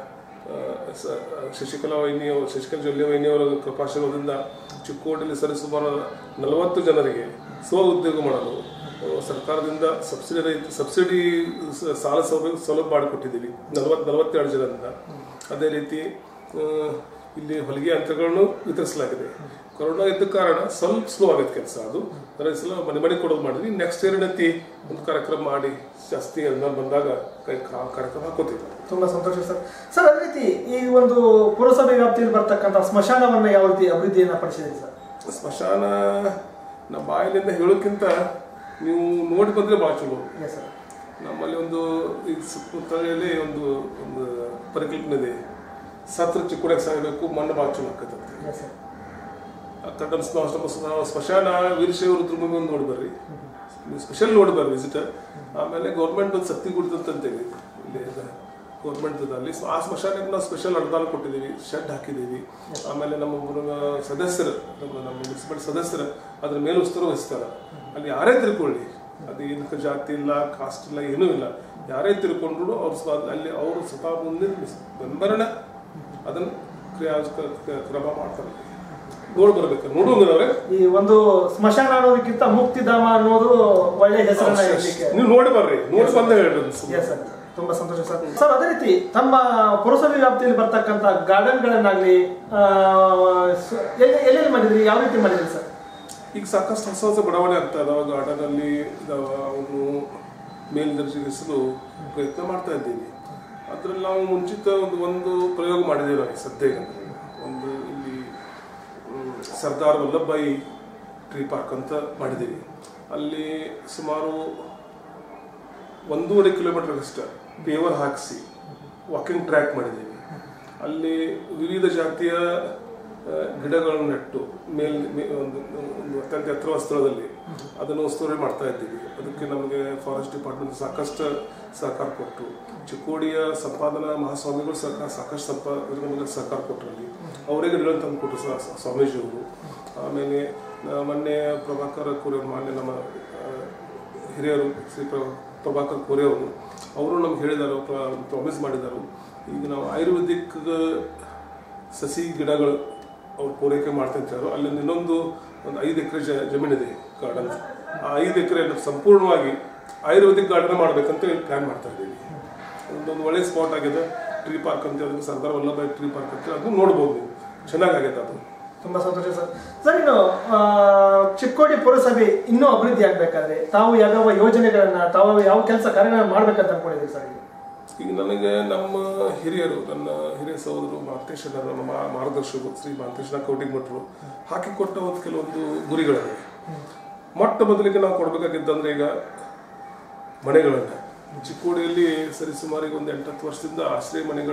B: ಆ, ಸ- ಶಶಿಕಲಾ ವೈನಿ ಅವರು ಶಶಿಕಲಾ ಜೊಲ್ಲೆ ವೈನಿ ಅವರ ಕೃಪಾಶೀರ್ವಾದದಿಂದ ಚಿಕ್ಕೋಡಿಯಲ್ಲಿ ಸರಿಸುಮಾರು ನಲವತ್ತು ಜನರಿಗೆ ಸ್ವ ಉದ್ಯೋಗ ಮಾಡಲು ಆ, ಸರ್ಕಾರದಿಂದ ಸಬ್ಸಿಡಿ ರಹಿತ ಸಬ್ಸಿಡಿ ಸ- ಸಾಲ ಸೌಲಭ್ಯ ಸೌಲಭ್ಯ ಮಾಡಿಕೊಟ್ಟಿದ್ದೀವಿ ನಲವತ್ತು ನಲವತ್ತೆರಡು ಜನರಿಂದ ಅದೇ ರೀತಿ ಆ, ಇಲ್ಲಿ ಹೊಲಿಗೆ ಯಂತ್ರಗಳನ್ನು ವಿತರಿಸಲಾಗಿದೆ ಕೊರೋನಾ ಇದ್ದ ಕಾರಣ ಸ್ವಲ್ಪ ಸ್ಲೋ ಆಗೈತೆ ಕೆಲಸ ಅದು ಅದರ ಸಲ ಮನೆ ಮನೆ ಕೊಡೋದು ಮಾಡಿದ್ವಿ ನೆಕ್ಸ್ಟ್ ಇಯರ್ ಏನೈತಿ ಒಂದು ಕಾರ್ಯಕ್ರಮ ಮಾಡಿ ಜಾಸ್ತಿ ಅನುದಾನ ಬಂದಾಗ ಕೈ ಕಾ- ಕಾರ್ಯಕ್ರಮ ಹಾಕೋತೀವಿ
A: ತುಂಬಾ ಸಂತೋಷ ಸರ್ ಸರ್ ಅದೇ ರೀತಿ ಈ ಒಂದು ಪುರಸಭೆ ವ್ಯಾಪ್ತಿಯಲ್ಲಿ ಬರ್ತಕ್ಕಂಥ ಸ್ಮಶಾನವನ್ನ ಯಾವ ರೀತಿ ಅಭಿವೃದ್ಧಿಯನ್ನ ಪಡಿಸಿದ್ರಿ ಸರ್
B: ಸ್ಮಶಾನ ನಮ್ಮ ಬಾಯಿನಿಂದ ಹೇಳೋಕ್ಕಿಂತ ನೀವು ನೋಡಿ ಬಂದ್ರೆ ಭಾಳ ಚಲೋ
A: ಎಸ್ ಸರ್
B: ನಮ್ಮಲ್ಲಿ ಒಂದು ಈ ಸುತ್ತಮುತ್ತಲಲ್ಲಿ ಒಂದು ಒಂದು ಪರಿಕಲ್ಪನೆ ಇದೆ ಸತ್ರ ಚಿಕ್ಕುಡಕ್ಕೆ ಸಾಗಬೇಕು ಮಣ್ಣು ಭಾಳ ಚಲೋ ಆಕತ್ತಂತೆ
A: ಎಸ್ ಸರ್
B: ಕಟ್ಟಡ ನಾವು ಸ್ಮಶಾನ ವೀರಶೈವ ರುದ್ರಭೂಮಿ ಒಂದು ನೋಡಿ ಬರ್ರಿ ನೀವು ಸ್ಪೆಷಲ್ ನೋಡಿ ಬರ್ರಿ ವಿಸಿಟರ್ ಆಮೇಲೆ ಗೌರ್ಮೆಂಟ್ ಒಂದು ಸತ್ತಿ ಗುಡಿದಂತಂತೇಳಿ ಇಲ್ಲಿ ಗೌರ್ಮೆಂಟ್ ಅಲ್ಲಿ ಸೊ ಆ ಸ್ಮಶಾನಕ್ಕೆ ನಾವು ಸ್ಪೆಷಲ್ ಅನುದಾನ ಕೊಟ್ಟಿದ್ದೀವಿ ಶೆಡ್ ಹಾಕಿದ್ದೀವಿ ಆಮೇಲೆ ನಮ್ಮ ಒಬ್ಬರು ಸದಸ್ಯರು ನಮ್ಮ ನಮ್ಮ ಮುನ್ಸಿಪಲ್ ಸದಸ್ಯರು ಅದ್ರ ಮೇಲೆ ಉತ್ತರ ವಹಿಸ್ತಾರೆ ಅಲ್ಲಿ ಯಾರೇ ತಿಳ್ಕೊಳ್ಳಿ ಅದು ಏನಕ್ಕೆ ಜಾತಿ ಇಲ್ಲ ಕಾಸ್ಟ್ ಇಲ್ಲ ಏನೂ ಇಲ್ಲ ಯಾರೇ ತಿಳ್ಕೊಂಡ್ರು ಅವ್ರು ಸ್ವ ಅಲ್ಲಿ ಅವರು ಸ್ವತಃ ಮುಂದೆ ಮೆಂಬರ್ನ ಅದನ್ನು ಕ್ರಿಯಾ ಕ- ಕ್ರಮ ಮಾಡ್ತಾರೆ ನೋಡ್ ಬರ್ಬೇಕು ನೋಡುವಂಗ್ರವ್ರೆ
A: ಈ ಒಂದು ಸ್ಮಶಾನ ಅನ್ನೋದಕ್ಕಿಂತ ಮುಕ್ತಿಧಾಮ ಅನ್ನೋದು ಒಳ್ಳೆ ಹೆಸರನ್ನ ಇಡ್ಲಿಕ್ಕೆ
B: ನೀವು ನೋಡಿ ಬರ್ರಿ ನೋಡಿ ಬಂದ ಹೇಳ್ರಿ ಒಂದು ಸುಮ್ನೆ.
A: ಎಸ್ ಸರ್ ತುಂಬಾ ಸಂತೋಷ ಸರ್ ಸರ್ ಅದೇ ರೀತಿ ತಮ್ಮ ಪುರಸಭೆ ವ್ಯಾಪ್ತಿಯಲ್ಲಿ ಬರ್ತಕ್ಕಂಥ ಗಾರ್ಡನ್ಗಳನ್ನಾಗ್ಲಿ ಆ, ಸ- ಎಲ್ಲಿ ಎಲ್ಲೆಲ್ಲಿ ಮಾಡಿದ್ರಿ ಯಾವ ರೀತಿ ಮಾಡಿದ್ರಿ ಸರ್
B: ಈಗ ಸಾಕಷ್ಟು ಹೊಸ ಹೊಸ ಬಡಾವಣೆ ಆಗ್ತಾ ಇದಾವ ಗಾರ್ಡನ್ ಅಲ್ಲಿ ಇದಾವ ಅವನು ಮೇಲ್ದರ್ಜೆಗಿಸಲು ಪ್ರಯತ್ನ ಮಾಡ್ತಾ ಇದ್ದೀವಿ ಅದ್ರಲ್ಲಿ ನಾವು ಮುಂಚಿತ ಒಂದು ಒಂದು ಪ್ರಯೋಗ ಮಾಡಿದ್ದೇವೆ ನಾವು ಸದ್ಯಕ್ಕೆ ಒಂದು ಇಲ್ಲಿ hmm, Sardar Vallabhbhai tree park ಅಂತ ಮಾಡಿದ್ದೀವಿ ಅಲ್ಲಿ ಸುಮಾರು ಒಂದೂವರೆ ಕಿಲೋಮೀಟರ್ ಅಷ್ಟೇ ಪೇವರ್ ಹಾಕಿಸಿ ವಾಕಿಂಗ್ ಟ್ರ್ಯಾಕ್ ಮಾಡಿದ್ದೀವಿ ಅಲ್ಲಿ ವಿವಿಧ ಜಾತಿಯ ಆ, ಗಿಡಗಳನ್ನು ನೆಟ್ಟು ಮೇಲ್ ಮೇ- ಒಂದು ಒಂದು ಅತ್ಯಂತ ಎತ್ತರವಾದ ಸ್ಥಳದಲ್ಲಿ ಅದನ್ನು ಉಸ್ತುವಾರಿ ಮಾಡ್ತಾ ಇದ್ದೀವಿ ಅದಕ್ಕೆ ನಮಗೆ ಫಾರೆಸ್ಟ್ ಡಿಪಾರ್ಟ್ಮೆಂಟ್ ಸಾಕಷ್ಟು ಸಹಕಾರ ಕೊಟ್ಟು ಚಿಕ್ಕೋಡಿಯ ಸಂಪಾದನಾ ಮಹಾಸ್ವಾಮಿಗಳು ಸರ್ಕಾರ ಸಾಕಷ್ಟು ಸಂಪ ಇದ್ರ ನಮಗೆ ಸಹಕಾರ ಕೊಟ್ಟರು ಅಲ್ಲಿ ಅವರೇ ಗಿಡಗಳನ್ನು ತಂದು ಕೊಟ್ಟರು ಸ- ಸ- ಸ್ವಾಮೀಜಿಯವರು ಆಮೇಲೆ ಆ, ಮೊನ್ನೆ ಪ್ರಭಾಕರ್ ಕೋರೆ ಮಾನ್ಯ ನಮ್ಮ ಆ, ಹಿರಿಯರು ಶ್ರೀ ಪ್ರ- ಪ್ರಭಾಕರ್ ಕೋರೆ ಅವರು ಅವರು ನಮ್ಗೆ ಹೇಳಿದರು ಪ್ರಾಮಿಸ್ ಮಾಡಿದರು ಈಗ ನಾವು ಆಯುರ್ವೇದಿಕ್ ಸಸಿ ಗಿಡಗಳು ಅವ್ರು ಪೂರೈಕೆ ಮಾಡ್ತಾ ಇದ್ದಾರೆ ಅಲ್ಲಿ ಇನ್ನೊಂದು ಒಂದು ಐದು ಎಕರೆ ಜಮೀನಿದೆ ಗಾರ್ಡನ್ ಆ ಐದು ಎಕರೆ ಸಂಪೂರ್ಣವಾಗಿ ಆಯುರ್ವೇದಿಕ್ ಗಾರ್ಡನ್ ಮಾಡ್ಬೇಕಂತ ಪ್ಲಾನ್ ಮಾಡ್ತಾ ಇದ್ದೀವಿ ಅದೊಂದು ಒಳ್ಳೆ ಸ್ಪಾಟ್ ಆಗಿದೆ ಟ್ರೀ ಪಾರ್ಕ್ ಅಂತ ಅದಕ್ಕೆ ಸರ್ದಾರ್ ವಲ್ಲಭಾಯ್ ಟ್ರೀ ಪಾರ್ಕ್ ಅಂತ ಅದನ್ನು ನೋಡ್ಬೋದು ನೀವು ಚೆನ್ನಾಗಾಗಿದೆ ಅದು
A: ತುಂಬಾ ಸಂತೋಷ ಸರ್ ಸರ್ ಇನ್ನು ಆ, ಚಿಕ್ಕೋಡಿ ಪುರಸಭೆ ಇನ್ನೂ ಅಭಿವೃದ್ಧಿ ಆಗ್ಬೇಕಾದ್ರೆ ತಾವು ಯಾವ್ಯಾವ ಯೋಜನೆಗಳನ್ನ ತಾವು ಯಾವ ಕೆಲಸ ಕಾರ್ಯಗಳನ್ನ ಮಾಡ್ಬೇಕಂತ ಅನ್ಕೊಂಡಿದ್ದೀರಿ ಸರ್ ಈಗ?
B: ಈಗ ನನಗೆ ನಮ್ಮ ಹಿರಿಯರು ನನ್ನ ಹಿರಿಯ ಸಹೋದರು ಮಾಂತೇಶನ ನಮ್ಮ ಮಾ- ಮಾರ್ಗದರ್ಶಕರು ಶ್ರೀ ಮಾಂತೇಶನ ಕೌಟಿಮಠರು ಹಾಕಿಕೊಟ್ಟ ಒಂದು ಕೆಲವೊಂದು ಗುರಿಗಳಿವೆ ಮೊಟ್ಟ ಮೊದಲಿಗೆ ನಾವು ಕೊಡಬೇಕಾಗಿದ್ದಂದ್ರೆ ಈಗ ಮನೆಗಳನ್ನು ಚಿಕ್ಕೋಡಿಯಲ್ಲಿ ಸರಿಸುಮಾರು ಈಗ ಒಂದು ಎಂಟತ್ತು ವರ್ಷದಿಂದ ಆಶ್ರಯ ಮನೆಗಳ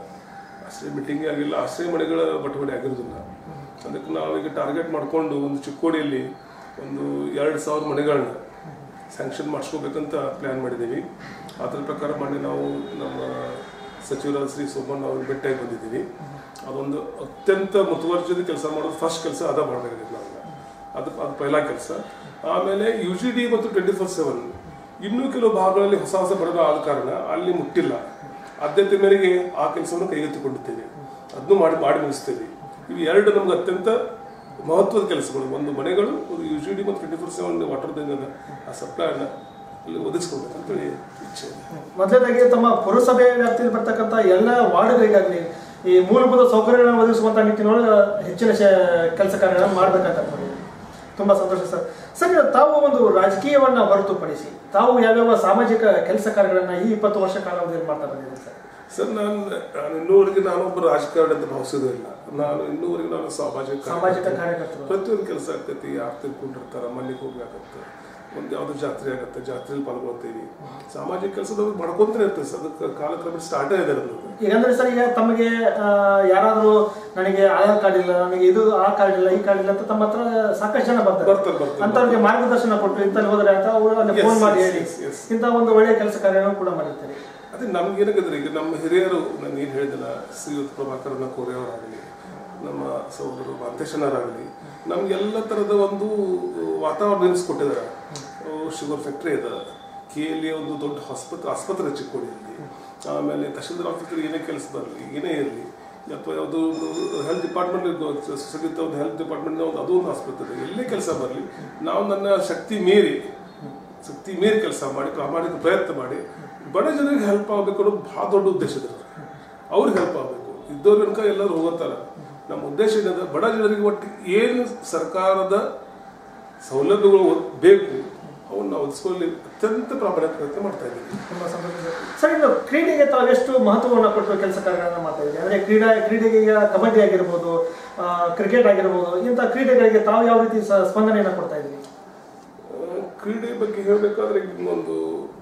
B: ಆಶ್ರಯ ಮೀಟಿಂಗ್ ಆಗಿಲ್ಲ ಆಶ್ರಯ ಮನೆಗಳ ಬಟವಣೆ ಆಗಿರೋದಿಲ್ಲ ಅದಕ್ಕೆ ನಾವು ಈಗ ಟಾರ್ಗೆಟ್ ಮಾಡಿಕೊಂಡು ಒಂದು ಚಿಕ್ಕೋಡಿಯಲ್ಲಿ ಒಂದು ಎರಡು ಸಾವಿರ ಮನೆಗಳನ್ನ ಸ್ಯಾಂಕ್ಷನ್ ಮಾಡಿಸ್ಕೋಬೇಕಂತ ಪ್ಲ್ಯಾನ್ ಮಾಡಿದ್ದೀವಿ ಅದರ ಪ್ರಕಾರ ಮಾಡಿ ನಾವು ನಮ್ಮ ಸಚಿವರಾದ ಶ್ರೀ ಸೋಮಣ್ಣ ಅವ್ರಿಗೆ ಭೇಟಿಯಾಗಿ ಬಂದಿದ್ದೀವಿ ಅದೊಂದು ಅತ್ಯಂತ ಮುತುವರ್ಜಿದ ಕೆಲಸ ಮಾಡೋದು ಫಸ್ಟ್ ಕೆಲಸ ಅದ ಮಾಡಬೇಕಾಗಿದೆ ನಾವು ಅದು ಅದು ಪೈಲಾ ಕೆಲಸ ಆಮೇಲೆ ಯು ಜಿ ಡಿ ಮತ್ತು ಟ್ವೆಂಟಿ ಫೋರ್ ಸೆವೆನ್ ಇನ್ನೂ ಕೆಲವು ಭಾಗಗಳಲ್ಲಿ ಹೊಸ ಹೊಸ ಬಡವ ಆದ ಕಾರಣ ಅಲ್ಲಿ ಮುಟ್ಟಿಲ್ಲ ಆದ್ಯತೆ ಮೇರೆಗೆ ಆ ಕೆಲಸವನ್ನು ಕೈಗೆತ್ತಿಕೊಂಡಿದ್ದೇವೆ ಅದನ್ನು ಮಾಡಿ ಮಾಡಿ ಮುಗಿಸ್ತೇವೆ ಇವು ಎರಡು ನಮ್ಗೆ ಅತ್ಯಂತ ಮಹತ್ವದ ಕೆಲಸಗಳು ಒಂದು ಮನೆಗಳು ಒಂದು ಯು ಜಿ ಡಿ ಮತ್ತು ಟ್ವೆಂಟಿ ಫೋರ್ ಸೆವೆನ್ ವಾಟರ್ ಆ ಸಪ್ಲೈನ ಅಲ್ಲಿ ಒದಗಿಸ್ಕೊಳ್ಬೇಕಂತೇಳಿ ಇಚ್ಛೆ ಇದೆ
A: ಮೊದಲನೇದಾಗಿ ತಮ್ಮ ಪುರಸಭೆ ವ್ಯಾಪ್ತಿಯಲ್ಲಿ ಬರ್ತಕ್ಕಂಥ ಎಲ್ಲ ವಾರ್ಡ್ಗಳಿಗಾಗಲಿ ಈ ಮೂಲಭೂತ ಸೌಕರ್ಯಗಳನ್ನು ಒದಗಿಸುವಂತ ನಿಟ್ಟಿನೊಳಗೆ ಹೆಚ್ಚಿನ ಕೆಲಸ ಕಾರ್ಯಗಳನ್ನು ಮಾಡ್ಬೇಕಂತ ಅನ್ಕೊಂಡಿದ್ದೀನಿ ತುಂಬಾ ಸಂತೋಷ ಸರ್ ಸರ್ ಇನ್ನು ತಾವು ಒಂದು ರಾಜಕೀಯವನ್ನ ಹೊರತುಪಡಿಸಿ ತಾವು ಯಾವ್ಯಾವ ಸಾಮಾಜಿಕ ಕೆಲಸ ಕಾರ್ಯಗಳನ್ನ ಈ ಇಪ್ಪತ್ತು ವರ್ಷ ಕಾಲಾವಧಿಯಲ್ಲಿ ಮಾಡ್ತಾ ಬಂದಿದ್ದೀರಿ ಸರ್
B: ಸರ್ ನಾನು ನಾನು ಇನ್ನೂವರೆಗೆ ನಾನೊಬ್ಬ ರಾಜಕಾರಣಿ ಅಂತ ಭಾವಿಸೋದೇ ಇಲ್ಲ ನಾನು ಇನ್ನೂವರೆಗೆ ನಾನು ಸಾಮಾಜಿಕ
A: ಸಾಮಾಜಿಕ ಕಾರ್ಯಕರ್ತರು
B: ಪ್ರತಿಯೊಂದು ಕೆಲಸ ಆಗ್ತೈತಿ ಯಾರು ತಿಳ್ಕೊಂಡಿರ್ತಾರ ಮನೆಗೆ ಹೋಗ್ಬೇಕಾಗತ್ತೆ ಒಂದು ಯಾವುದೋ ಜಾತ್ರೆ ಆಗತ್ತೆ ಜಾತ್ರೆಯಲ್ಲಿ ಪಾಲ್ಗೊಳ್ತೀವಿ ಸಾಮಾಜಿಕ ಕೆಲಸದವ್ರು ಮಾಡ್ಕೊಂತಾನೆ ಇರ್ತದೆ ಸರ್ ಅದಕ್ಕೆ ಕಾಲಕ್ರಮ ಸ್ಟಾರ್ಟೇ ಇದೆ ನನ್ನದು
A: ಈಗಂದ್ರೆ ಸರ್ ಈಗ ತಮಗೆ ಆ, ಯಾರಾದ್ರೂ ನನಗೆ ಆಧಾರ್ ಕಾರ್ಡ್ ಇಲ್ಲ ನನಗೆ ಇದು ಆ ಕಾರ್ಡ್ ಇಲ್ಲ ಈ ಕಾರ್ಡ್ ಇಲ್ಲ ಅಂತ ತಮ್ಮ ಹತ್ರ ಸಾಕಷ್ಟು ಜನ ಬರ್ತಾರೆ
B: ಬರ್ತಾರೆ ಬರ್ತಾರೆ
A: ಅಂತವ್ರಿಗೆ ಮಾರ್ಗದರ್ಶನ ಕೊಟ್ಟು ಇಂತಲ್ಲಿ ಹೋದ್ರೆ ಅಂತ ಅವರು ಅಲ್ಲಿ
B: Yes,
A: ಫೋನ್ ಮಾಡಿ
B: yes,
A: ಹೇಳಿ
B: yes, yes.
A: ಇಂಥ ಒಂದು ಒಳ್ಳೆಯ ಕೆಲಸ ಕಾರ್ಯವನ್ನು ಕೂಡ ಮಾಡಿರ್ತಾರೆ
B: ಅದೇ ನಮ್ಗೆ ಏನಾಗಿದ್ರೆ ಈಗ ನಮ್ಮ ಹಿರಿಯರು ನಾನು ಏನು ಹೇಳಿದೆನ ಶ್ರೀಯುತ್ ಪ್ರಭಾಕರನ ಕೋರೆಯವರಾಗಲಿ ನಮ್ಮ ಸಹೋದರು ಮಾಂತೇಶನರಾಗಲಿ ನಮ್ಗೆಲ್ಲ ಥರದ ಒಂದು ವಾತಾವರಣ ನಿರ್ಮಿಸ್ಕೊಟ್ಟಿದ್ದಾರೆ ಶುಗರ್ ಫ್ಯಾಕ್ಟ್ರಿ ಇದೆ ಕೆ ಎಲ್ಲಿ ಒಂದು ದೊಡ್ಡ ಆಸ್ಪತ್ರೆ ಆಸ್ಪತ್ರೆ ಇದೆ ಚಿಕ್ಕೋಡಿಯಲ್ಲಿ ಆಮೇಲೆ ತಹಶೀಲ್ದಾರ್ ಆಫೀಸರ್ ಏನೇ ಕೆಲಸ ಬರಲಿ ಏನೇ ಇರಲಿ ಅಥವಾ ಯಾವುದೋ ಒಂದು ಹೆಲ್ತ್ ಡಿಪಾರ್ಟ್ಮೆಂಟ್ ಸುಸಜ್ಜಿತ ಒಂದು ಹೆಲ್ತ್ ಡಿಪಾರ್ಟ್ಮೆಂಟ್ ಒಂದು ಅದು ಒಂದು ಆಸ್ಪತ್ರೆ ಇದೆ ಎಲ್ಲೇ ಕೆಲಸ ಬರಲಿ ನಾವು ನನ್ನ ಶಕ್ತಿ ಮೀರಿ ಶಕ್ತಿ ಮೀರಿ ಕೆಲಸ ಮಾಡಿ ಪ್ರಾಮಾಣಿಕ ಪ್ರಯತ್ನ ಮಾಡಿ ಬಡ ಜನರಿಗೆ ಹೆಲ್ಪ್ ಆಗಬೇಕು ಅನ್ನೋದು ಭಾಳ ದೊಡ್ಡ ಉದ್ದೇಶ ಇದೆ ಅವ್ರಿಗೆ ಹೆಲ್ಪ್ ಆಗಬೇಕು ಇದ್ದವ್ರ ತನಕ ಎಲ್ಲರೂ ಹೋಗುತ್ತಾರೆ ನಮ್ಮ ಉದ್ದೇಶ ಏನದ ಬಡ ಜನರಿಗೆ ಒಟ್ಟು ಏನು ಸರ್ಕಾರದ ಸೌಲಭ್ಯಗಳು ಒದ್- ಬೇಕು ಅವನ್ನ ಒದಗಿಸುವಲ್ಲಿ ಅತ್ಯಂತ ಪ್ರಾಮಾಣಿಕ ಪ್ರಯತ್ನ ಮಾಡ್ತಾ ಇದ್ದೀವಿ
A: ತುಂಬಾ ಸಂತೋಷ ಸರ್. ಸರ್ ಇನ್ನು ಕ್ರೀಡೆಗೆ ತಾವು ಎಷ್ಟು ಮಹತ್ವವನ್ನು ಕೊಟ್ಟು ಕೆಲಸ ಕಾರ್ಯಗಳನ್ನ ಮಾಡ್ತಾ ಇದ್ದೀರಿ ಅಂದ್ರೆ ಕ್ರೀಡಾ ಕ್ರೀಡೆಗೆ ಈಗ ಕಬಡ್ಡಿ ಆಗಿರ್ಬೋದು ಆ, ಕ್ರಿಕೆಟ್ ಆಗಿರ್ಬೋದು ಇಂಥ ಕ್ರೀಡೆಗಳಿಗೆ ತಾವು ಯಾವ ರೀತಿ ಸ- ಸ್ಪಂದನೆಯನ್ನ ಕೊಡ್ತಾ ಇದ್ದೀರಿ
B: ಆ, ಕ್ರೀಡೆ ಬಗ್ಗೆ ಹೇಳಬೇಕಾದ್ರೆ ಇನ್ನೊಂದು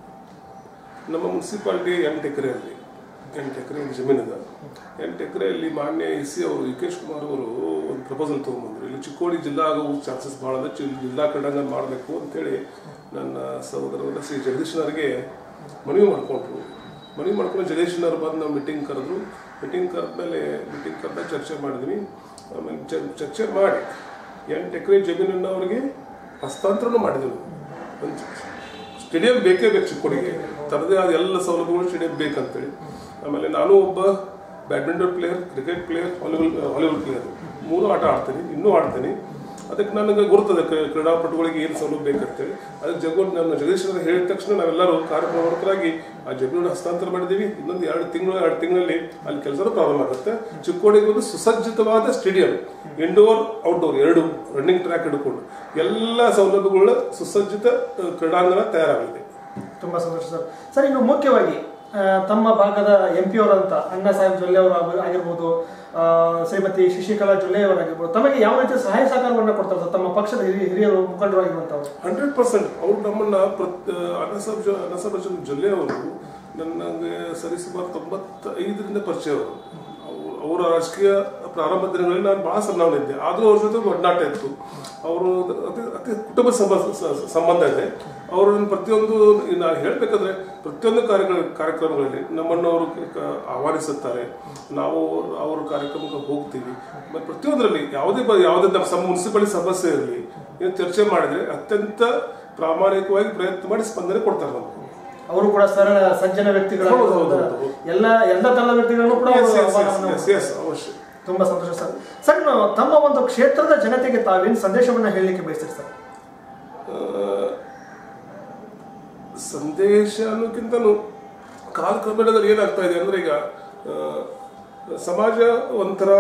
B: ನಮ್ಮ ಮುನ್ಸಿಪಾಲಿಟಿ ಎಂಟು ಎಕರೆಯಲ್ಲಿ ಎಂಟು ಎಕರೆ ಜಮೀನಿದೆ ಎಂಟು ಎಕರೆಯಲ್ಲಿ ಮಾನ್ಯ ಎ ಸಿ ಅವರು ವಿಕೇಶ್ ಕುಮಾರ್ ಅವರು ಒಂದು ಪ್ರಪೋಸಲ್ ತೊಗೊಂಬಂದ್ರು ಇಲ್ಲಿ ಚಿಕ್ಕೋಡಿ ಜಿಲ್ಲಾ ಆಗೋ ಚಾನ್ಸಸ್ ಭಾಳ ಅದ ಚಿ- ಜಿಲ್ಲಾ ಕ್ರೀಡಾಂಗಣ ಮಾಡಬೇಕು ಅಂತೇಳಿ ನನ್ನ ಸಹೋದರರ ಶ್ರೀ ಜಗದೀಶ್ನವರಿಗೆ ಮನವಿ ಮಾಡಿಕೊಂಡ್ರು ಮನವಿ ಮಾಡ್ಕೊಂಡು ಜಗದೀಶ್ನವ್ರು ಬಂದು ನಾವು ಮೀಟಿಂಗ್ ಕರೆದ್ರು ಮೀಟಿಂಗ್ ಕರೆದ್ಮೇಲೆ ಮೀಟಿಂಗ್ ಕರೆದ ಚರ್ಚೆ ಮಾಡಿದ್ವಿ ಆಮೇಲೆ ಚ- ಚರ್ಚೆ ಮಾಡಿ ಎಂಟು ಎಕರೆ ಜಮೀನನ್ನು ಅವರಿಗೆ ಹಸ್ತಾಂತರನೂ ಮಾಡಿದ್ವಿ ಒಂದು ಸ್ಟೇಡಿಯಂ ಬೇಕೇ ಬೇಕು ಚಿಕ್ಕೋಡಿಗೆ ತರದೇ ಆದ ಎಲ್ಲ ಸೌಲಭ್ಯಗಳು ಸ್ಟೇಡಿಯಂ ಬೇಕಂತೇಳಿ ಆಮೇಲೆ ನಾನು ಒಬ್ಬ badminton player cricket player volleyball volleyball player ಮೂರು ಆಟ ಆಡ್ತೀನಿ ಇನ್ನೂ ಆಡ್ತೀನಿ ಅದಕ್ಕೆ ನನಗೆ ಗುರುತದೆ ಕ್ರೀ- ಕ್ರೀಡಾಪಟುಗಳಿಗೆ ಏನು ಸೌಲಭ್ಯ ಬೇಕಂತೇಳಿ ಅದಕ್ಕೆ ಜಗನ್ ನನ್ನ ಜಗದೀಶ್ವರ ಹೇಳಿದ ತಕ್ಷಣ ನಾವೆಲ್ಲರೂ ಕಾರ್ಯಪ್ರವರ್ತರಾಗಿ ಆ ಜಮೀನು ಹಸ್ತಾಂತರ ಮಾಡಿದ್ದೀವಿ ಇನ್ನೊಂದು ಎರಡು ತಿಂಗಳು ಎರಡು ತಿಂಗಳಲ್ಲಿ ಅಲ್ಲಿ ಕೆಲಸನೂ ಪ್ರಾರಂಭ ಆಗುತ್ತೆ ಚಿಕ್ಕೋಡಿಗೆ ಒಂದು ಸುಸಜ್ಜಿತವಾದ ಸ್ಟೇಡಿಯಂ ಇಂಡೋರ್ ಔಟ್ಡೋರ್ ಎರಡು ರನ್ನಿಂಗ್ ಟ್ರ್ಯಾಕ್ ಹಿಡ್ಕೊಂಡು ಎಲ್ಲ ಸೌಲಭ್ಯಗಳ ಸುಸಜ್ಜಿತ ಆ, ಕ್ರೀಡಾಂಗಣ ತಯಾರಾಗಲಿದೆ
A: ತುಂಬಾ ಸಂತೋಷ ಸರ್ ಸರ್ ಇನ್ನು ಮುಖ್ಯವಾಗಿ ಆ, ತಮ್ಮ ಭಾಗದ ಎಂ ಪಿ ಅವರಂತ ಅಣ್ಣ ಸಾಹೇಬ್ ಜೊಲ್ಲೆ ಅವರು ಆಗಿ- ಆಗಿರ್ಬೋದು ಆ, ಶ್ರೀಮತಿ ಶಶಿಕಲಾ ಜೊಲ್ಲೆ ಅವರಾಗಿರ್ಬೋದು ತಮಗೆ ಯಾವ ರೀತಿ ಸಹಾಯ ಸಹಕಾರವನ್ನ ಕೊಡ್ತಾರೆ ಸರ್ ತಮ್ಮ ಪಕ್ಷದ ಹಿರಿಯ ಹಿರಿಯರು ಮುಖಂಡರು ಆಗಿರುವಂತವ್ರು
B: ಹಂಡ್ರೆಡ್ ಪರ್ಸೆಂಟ್ ಅವ್ರು ನಮ್ಮನ್ನ ಪ್ರತ್ ಅನಸಬ್ ಅನಸಬ್ ಜೊಲ್ಲೆ ಅವರು ನನಗೆ ಸರಿಸುಮಾರು ತೊಂಬತ್ತೈದರಿಂದ ಪರಿಚಯ ಅವರು ಅವ್ರು- ಅವರ ರಾಜಕೀಯ ಪ್ರಾರಂಭ ದಿನಗಳಲ್ಲಿ ನಾನು ಬಹಳ ಸಣ್ಣವನಿದ್ದೆ ಆದರೂ ಅವ್ರ ಜೊತೆ ಒಡನಾಟ ಇತ್ತು ಅವರು ಅತಿ ಅತಿ ಕುಟುಂಬ ಸಂಬ- ಸ- ಸಂಬಂಧ ಇದೆ ಅವರು ನನ್ನ ಪ್ರತಿಯೊಂದು ನಾನು ಹೇಳಬೇಕಾದ್ರೆ ಪ್ರತಿಯೊಂದು ಕಾರ್ಯಗಳ ಕಾರ್ಯಕ್ರಮಗಳಲ್ಲಿ ನಮ್ಮನ್ನು ಅವರು ಕ- ಆಹ್ವಾನಿಸುತ್ತಾರೆ ನಾವು ಅವ್ರ ಕಾರ್ಯಕ್ರಮಕ್ಕೆ ಹೋಗ್ತೀವಿ ಮತ್ತು ಪ್ರತಿಯೊಂದರಲ್ಲಿ ಯಾವುದೇ ಬ- ಯಾವುದೇ ನಮ್ಮ ಸಮ ಮುನ್ಸಿಪಾಲಿಟಿ ಸಮಸ್ಯೆ ಇರಲಿ ಏನು ಚರ್ಚೆ ಮಾಡಿದ್ರೆ ಅತ್ಯಂತ ಪ್ರಾಮಾಣಿಕವಾಗಿ ಪ್ರಯತ್ನ ಮಾಡಿ ಸ್ಪಂದನೆ ಕೊಡ್ತಾರೆ ನಮಗೆ
A: ಅವರು ಕೂಡ ಸರಳ ಸಜ್ಜನ ವ್ಯಕ್ತಿಗಳು
B: ಹೌದು, ಹೌದು, ಹೌದು.
A: ಎಲ್ಲ ಎಲ್ಲ ತರದ ವ್ಯಕ್ತಿಗಳನ್ನು ಕೂಡ
B: Yes,
A: ಅವರು
B: yes, yes,
A: ಆಹ್ವಾನವನ್ನ
B: yes, yes, ಅವಶ್ಯ
A: ತುಂಬಾ ಸಂತೋಷ ಸರ್ ಸರ್ ಇನ್ನು ತಮ್ಮ ಒಂದು ಕ್ಷೇತ್ರದ ಜನತೆಗೆ ತಾವೇನು ಸಂದೇಶವನ್ನ ಹೇಳಲಿಕ್ಕೆ ಬಯಸ್ತೀರಿ ಸರ್
B: ಆ, ಸಂದೇಶ ಅನ್ನೋಕ್ಕಿಂತನೂ ಕಾಲಕ್ರಮೇಣದಲ್ಲಿ ಏನಾಗ್ತಾ ಇದೆ ಅಂದ್ರೆ ಈಗ ಆ, ಸಮಾಜ ಒಂಥರ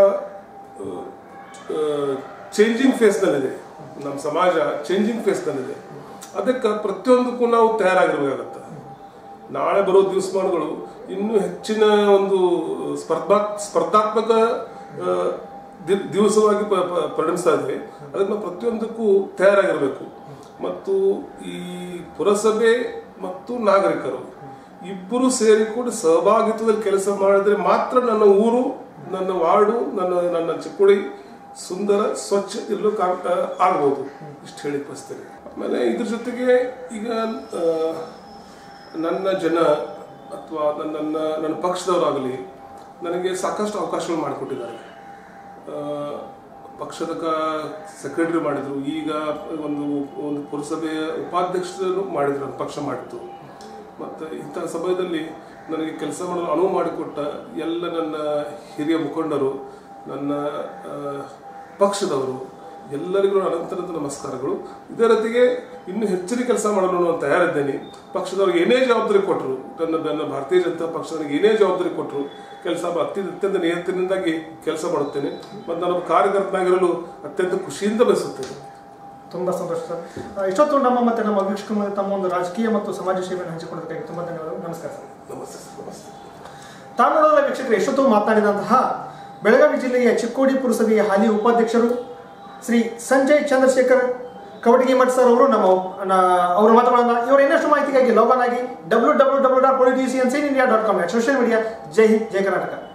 B: ಚೇಂಜಿಂಗ್ ಫೇಸ್ನಲ್ಲಿದೆ ನಮ್ಮ ಸಮಾಜ ಚೇಂಜಿಂಗ್ ಫೇಸ್ನಲ್ಲಿದೆ ಅದಕ್ಕೆ ಪ್ರತಿಯೊಂದಕ್ಕೂ ನಾವು ತಯಾರಾಗಿರ್ಬೇಕಾಗತ್ತೆ ನಾಳೆ ಬರೋ ದಿವಸಮಾನಗಳು ಇನ್ನೂ ಹೆಚ್ಚಿನ ಒಂದು ಸ್ಪರ್ಧಾ ಸ್ಪರ್ಧಾತ್ಮಕ ಆ, ದಿ- ದಿವಸವಾಗಿ ಪ- ಪ- ಪರಿಣಮಿಸ್ತಾ ಇದೆ ಅದಕ್ಕೆ ನಾವು ಪ್ರತಿಯೊಂದಕ್ಕೂ ತಯಾರಾಗಿರಬೇಕು ಮತ್ತು ಈ ಪುರಸಭೆ ಮತ್ತು ನಾಗರಿಕರು ಇಬ್ಬರು ಸೇರಿಕೊಂಡು ಸಹಭಾಗಿತ್ವದಲ್ಲಿ ಕೆಲಸ ಮಾಡಿದ್ರೆ ಮಾತ್ರ ನನ್ನ ಊರು ನನ್ನ ವಾರ್ಡು ನನ್ನ ನನ್ನ ಚಿಕ್ಕೋಡಿ ಸುಂದರ ಸ್ವಚ್ಛ ಇರಲು ಆಗ್ಬೋದು ಇಷ್ಟು ಹೇಳಿ ಬಯಸ್ತೇನೆ ಆಮೇಲೆ ಇದ್ರ ಜೊತೆಗೆ ಈಗ ಆ, ನನ್ನ ಜನ ಅಥವಾ ನನ್ನ ನನ್ನ ನನ್ನ ಪಕ್ಷದವರಾಗಲಿ ನನಗೆ ಸಾಕಷ್ಟು ಅವಕಾಶಗಳು ಮಾಡಿಕೊಟ್ಟಿದ್ದಾರೆ ಆ, ಪಕ್ಷದ ಕ ಸೆಕ್ರೆಟರಿ ಮಾಡಿದ್ರು ಈಗ ಒಂದು ಒಂದು ಪುರಸಭೆಯ ಉಪಾಧ್ಯಕ್ಷರು ಮಾಡಿದ್ರು ನನ್ನ ಪಕ್ಷ ಮಾಡಿತ್ತು ಮತ್ತು ಇಂತಹ ಸಮಯದಲ್ಲಿ ನನಗೆ ಕೆಲಸ ಮಾಡಲು ಅನುವು ಮಾಡಿಕೊಟ್ಟ ಎಲ್ಲ ನನ್ನ ಹಿರಿಯ ಮುಖಂಡರು ನನ್ನ ಆ, ಪಕ್ಷದವರು ಎಲ್ಲರಿಗೂ ಅನಂತನಂತ ನಮಸ್ಕಾರಗಳು ಇದರ ಜೊತೆಗೆ ಇನ್ನೂ ಹೆಚ್ಚಿನ ಕೆಲಸ ಮಾಡಲು ನಾನು ತಯಾರಿದ್ದೇನೆ ಪಕ್ಷದವ್ರಿಗೆ ಏನೇ ಜವಾಬ್ದಾರಿ ಕೊಟ್ಟರು ನನ್ನ ನನ್ನ ಭಾರತೀಯ ಜನತಾ ಪಕ್ಷದವರಿಗೆ ಏನೇ ಜವಾಬ್ದಾರಿ ಕೊಟ್ಟರು ಕೆಲಸ ಅತ್ಯಂತ ಅತ್ಯಂತ ನಿಯತ್ತಿನಿಂದಾಗಿ ಕೆಲಸ ಮಾಡುತ್ತೇನೆ ಮತ್ತು ನಾನು ಒಬ್ಬ ಕಾರ್ಯಕರ್ತನಾಗಿರಲು ಅತ್ಯಂತ ಖುಷಿಯಿಂದ ಬಯಸುತ್ತೇನೆ
A: ತುಂಬಾ ಸಂತೋಷ ಸರ್ ಆ, ಇಷ್ಟೊತ್ತು ನಮ್ಮ ಮತ್ತೆ ನಮ್ಮ ವೀಕ್ಷಕರ ಮುಂದೆ ತಮ್ಮ ಒಂದು ರಾಜಕೀಯ ಮತ್ತು ಸಮಾಜ ಸೇವೆಯನ್ನು ಹಂಚಿಕೊಳ್ಳೋದಕ್ಕಾಗಿ ತುಂಬಾ ಧನ್ಯವಾದಗಳು ನಮಸ್ಕಾರ ಸರ್
B: ನಮಸ್ತೆ ಸರ್, ನಮಸ್ತೆ
A: ತಾವು ನೋಡೋದ ವೀಕ್ಷಕರು ಎಷ್ಟೊತ್ತು ಮಾತನಾಡಿದಂತಹ ಬೆಳಗಾವಿ ಜಿಲ್ಲೆಯ ಚಿಕ್ಕೋಡಿ ಪುರಸಭೆಯ ಹಾಲಿ ಉಪಾಧ್ಯಕ್ಷರು ಶ್ರೀ ಸಂಜಯ್ ಚಂದ್ರಶೇಖರ್ ಕವಟಗಿ ಮಠ್ ಸರ್ ಅವರು ನಮ್ಮ ನ- ಅವರ ಮಾತುಗಳನ್ನ ಇವರ ಇನ್ನಷ್ಟು ಮಾಹಿತಿಗಾಗಿ ಲಾಗ್ ಆನ್ ಆಗಿ W W W dot politicians in India dot com social media ಜೈ ಹಿಂದ್ ಜೈ ಕರ್ನಾಟಕ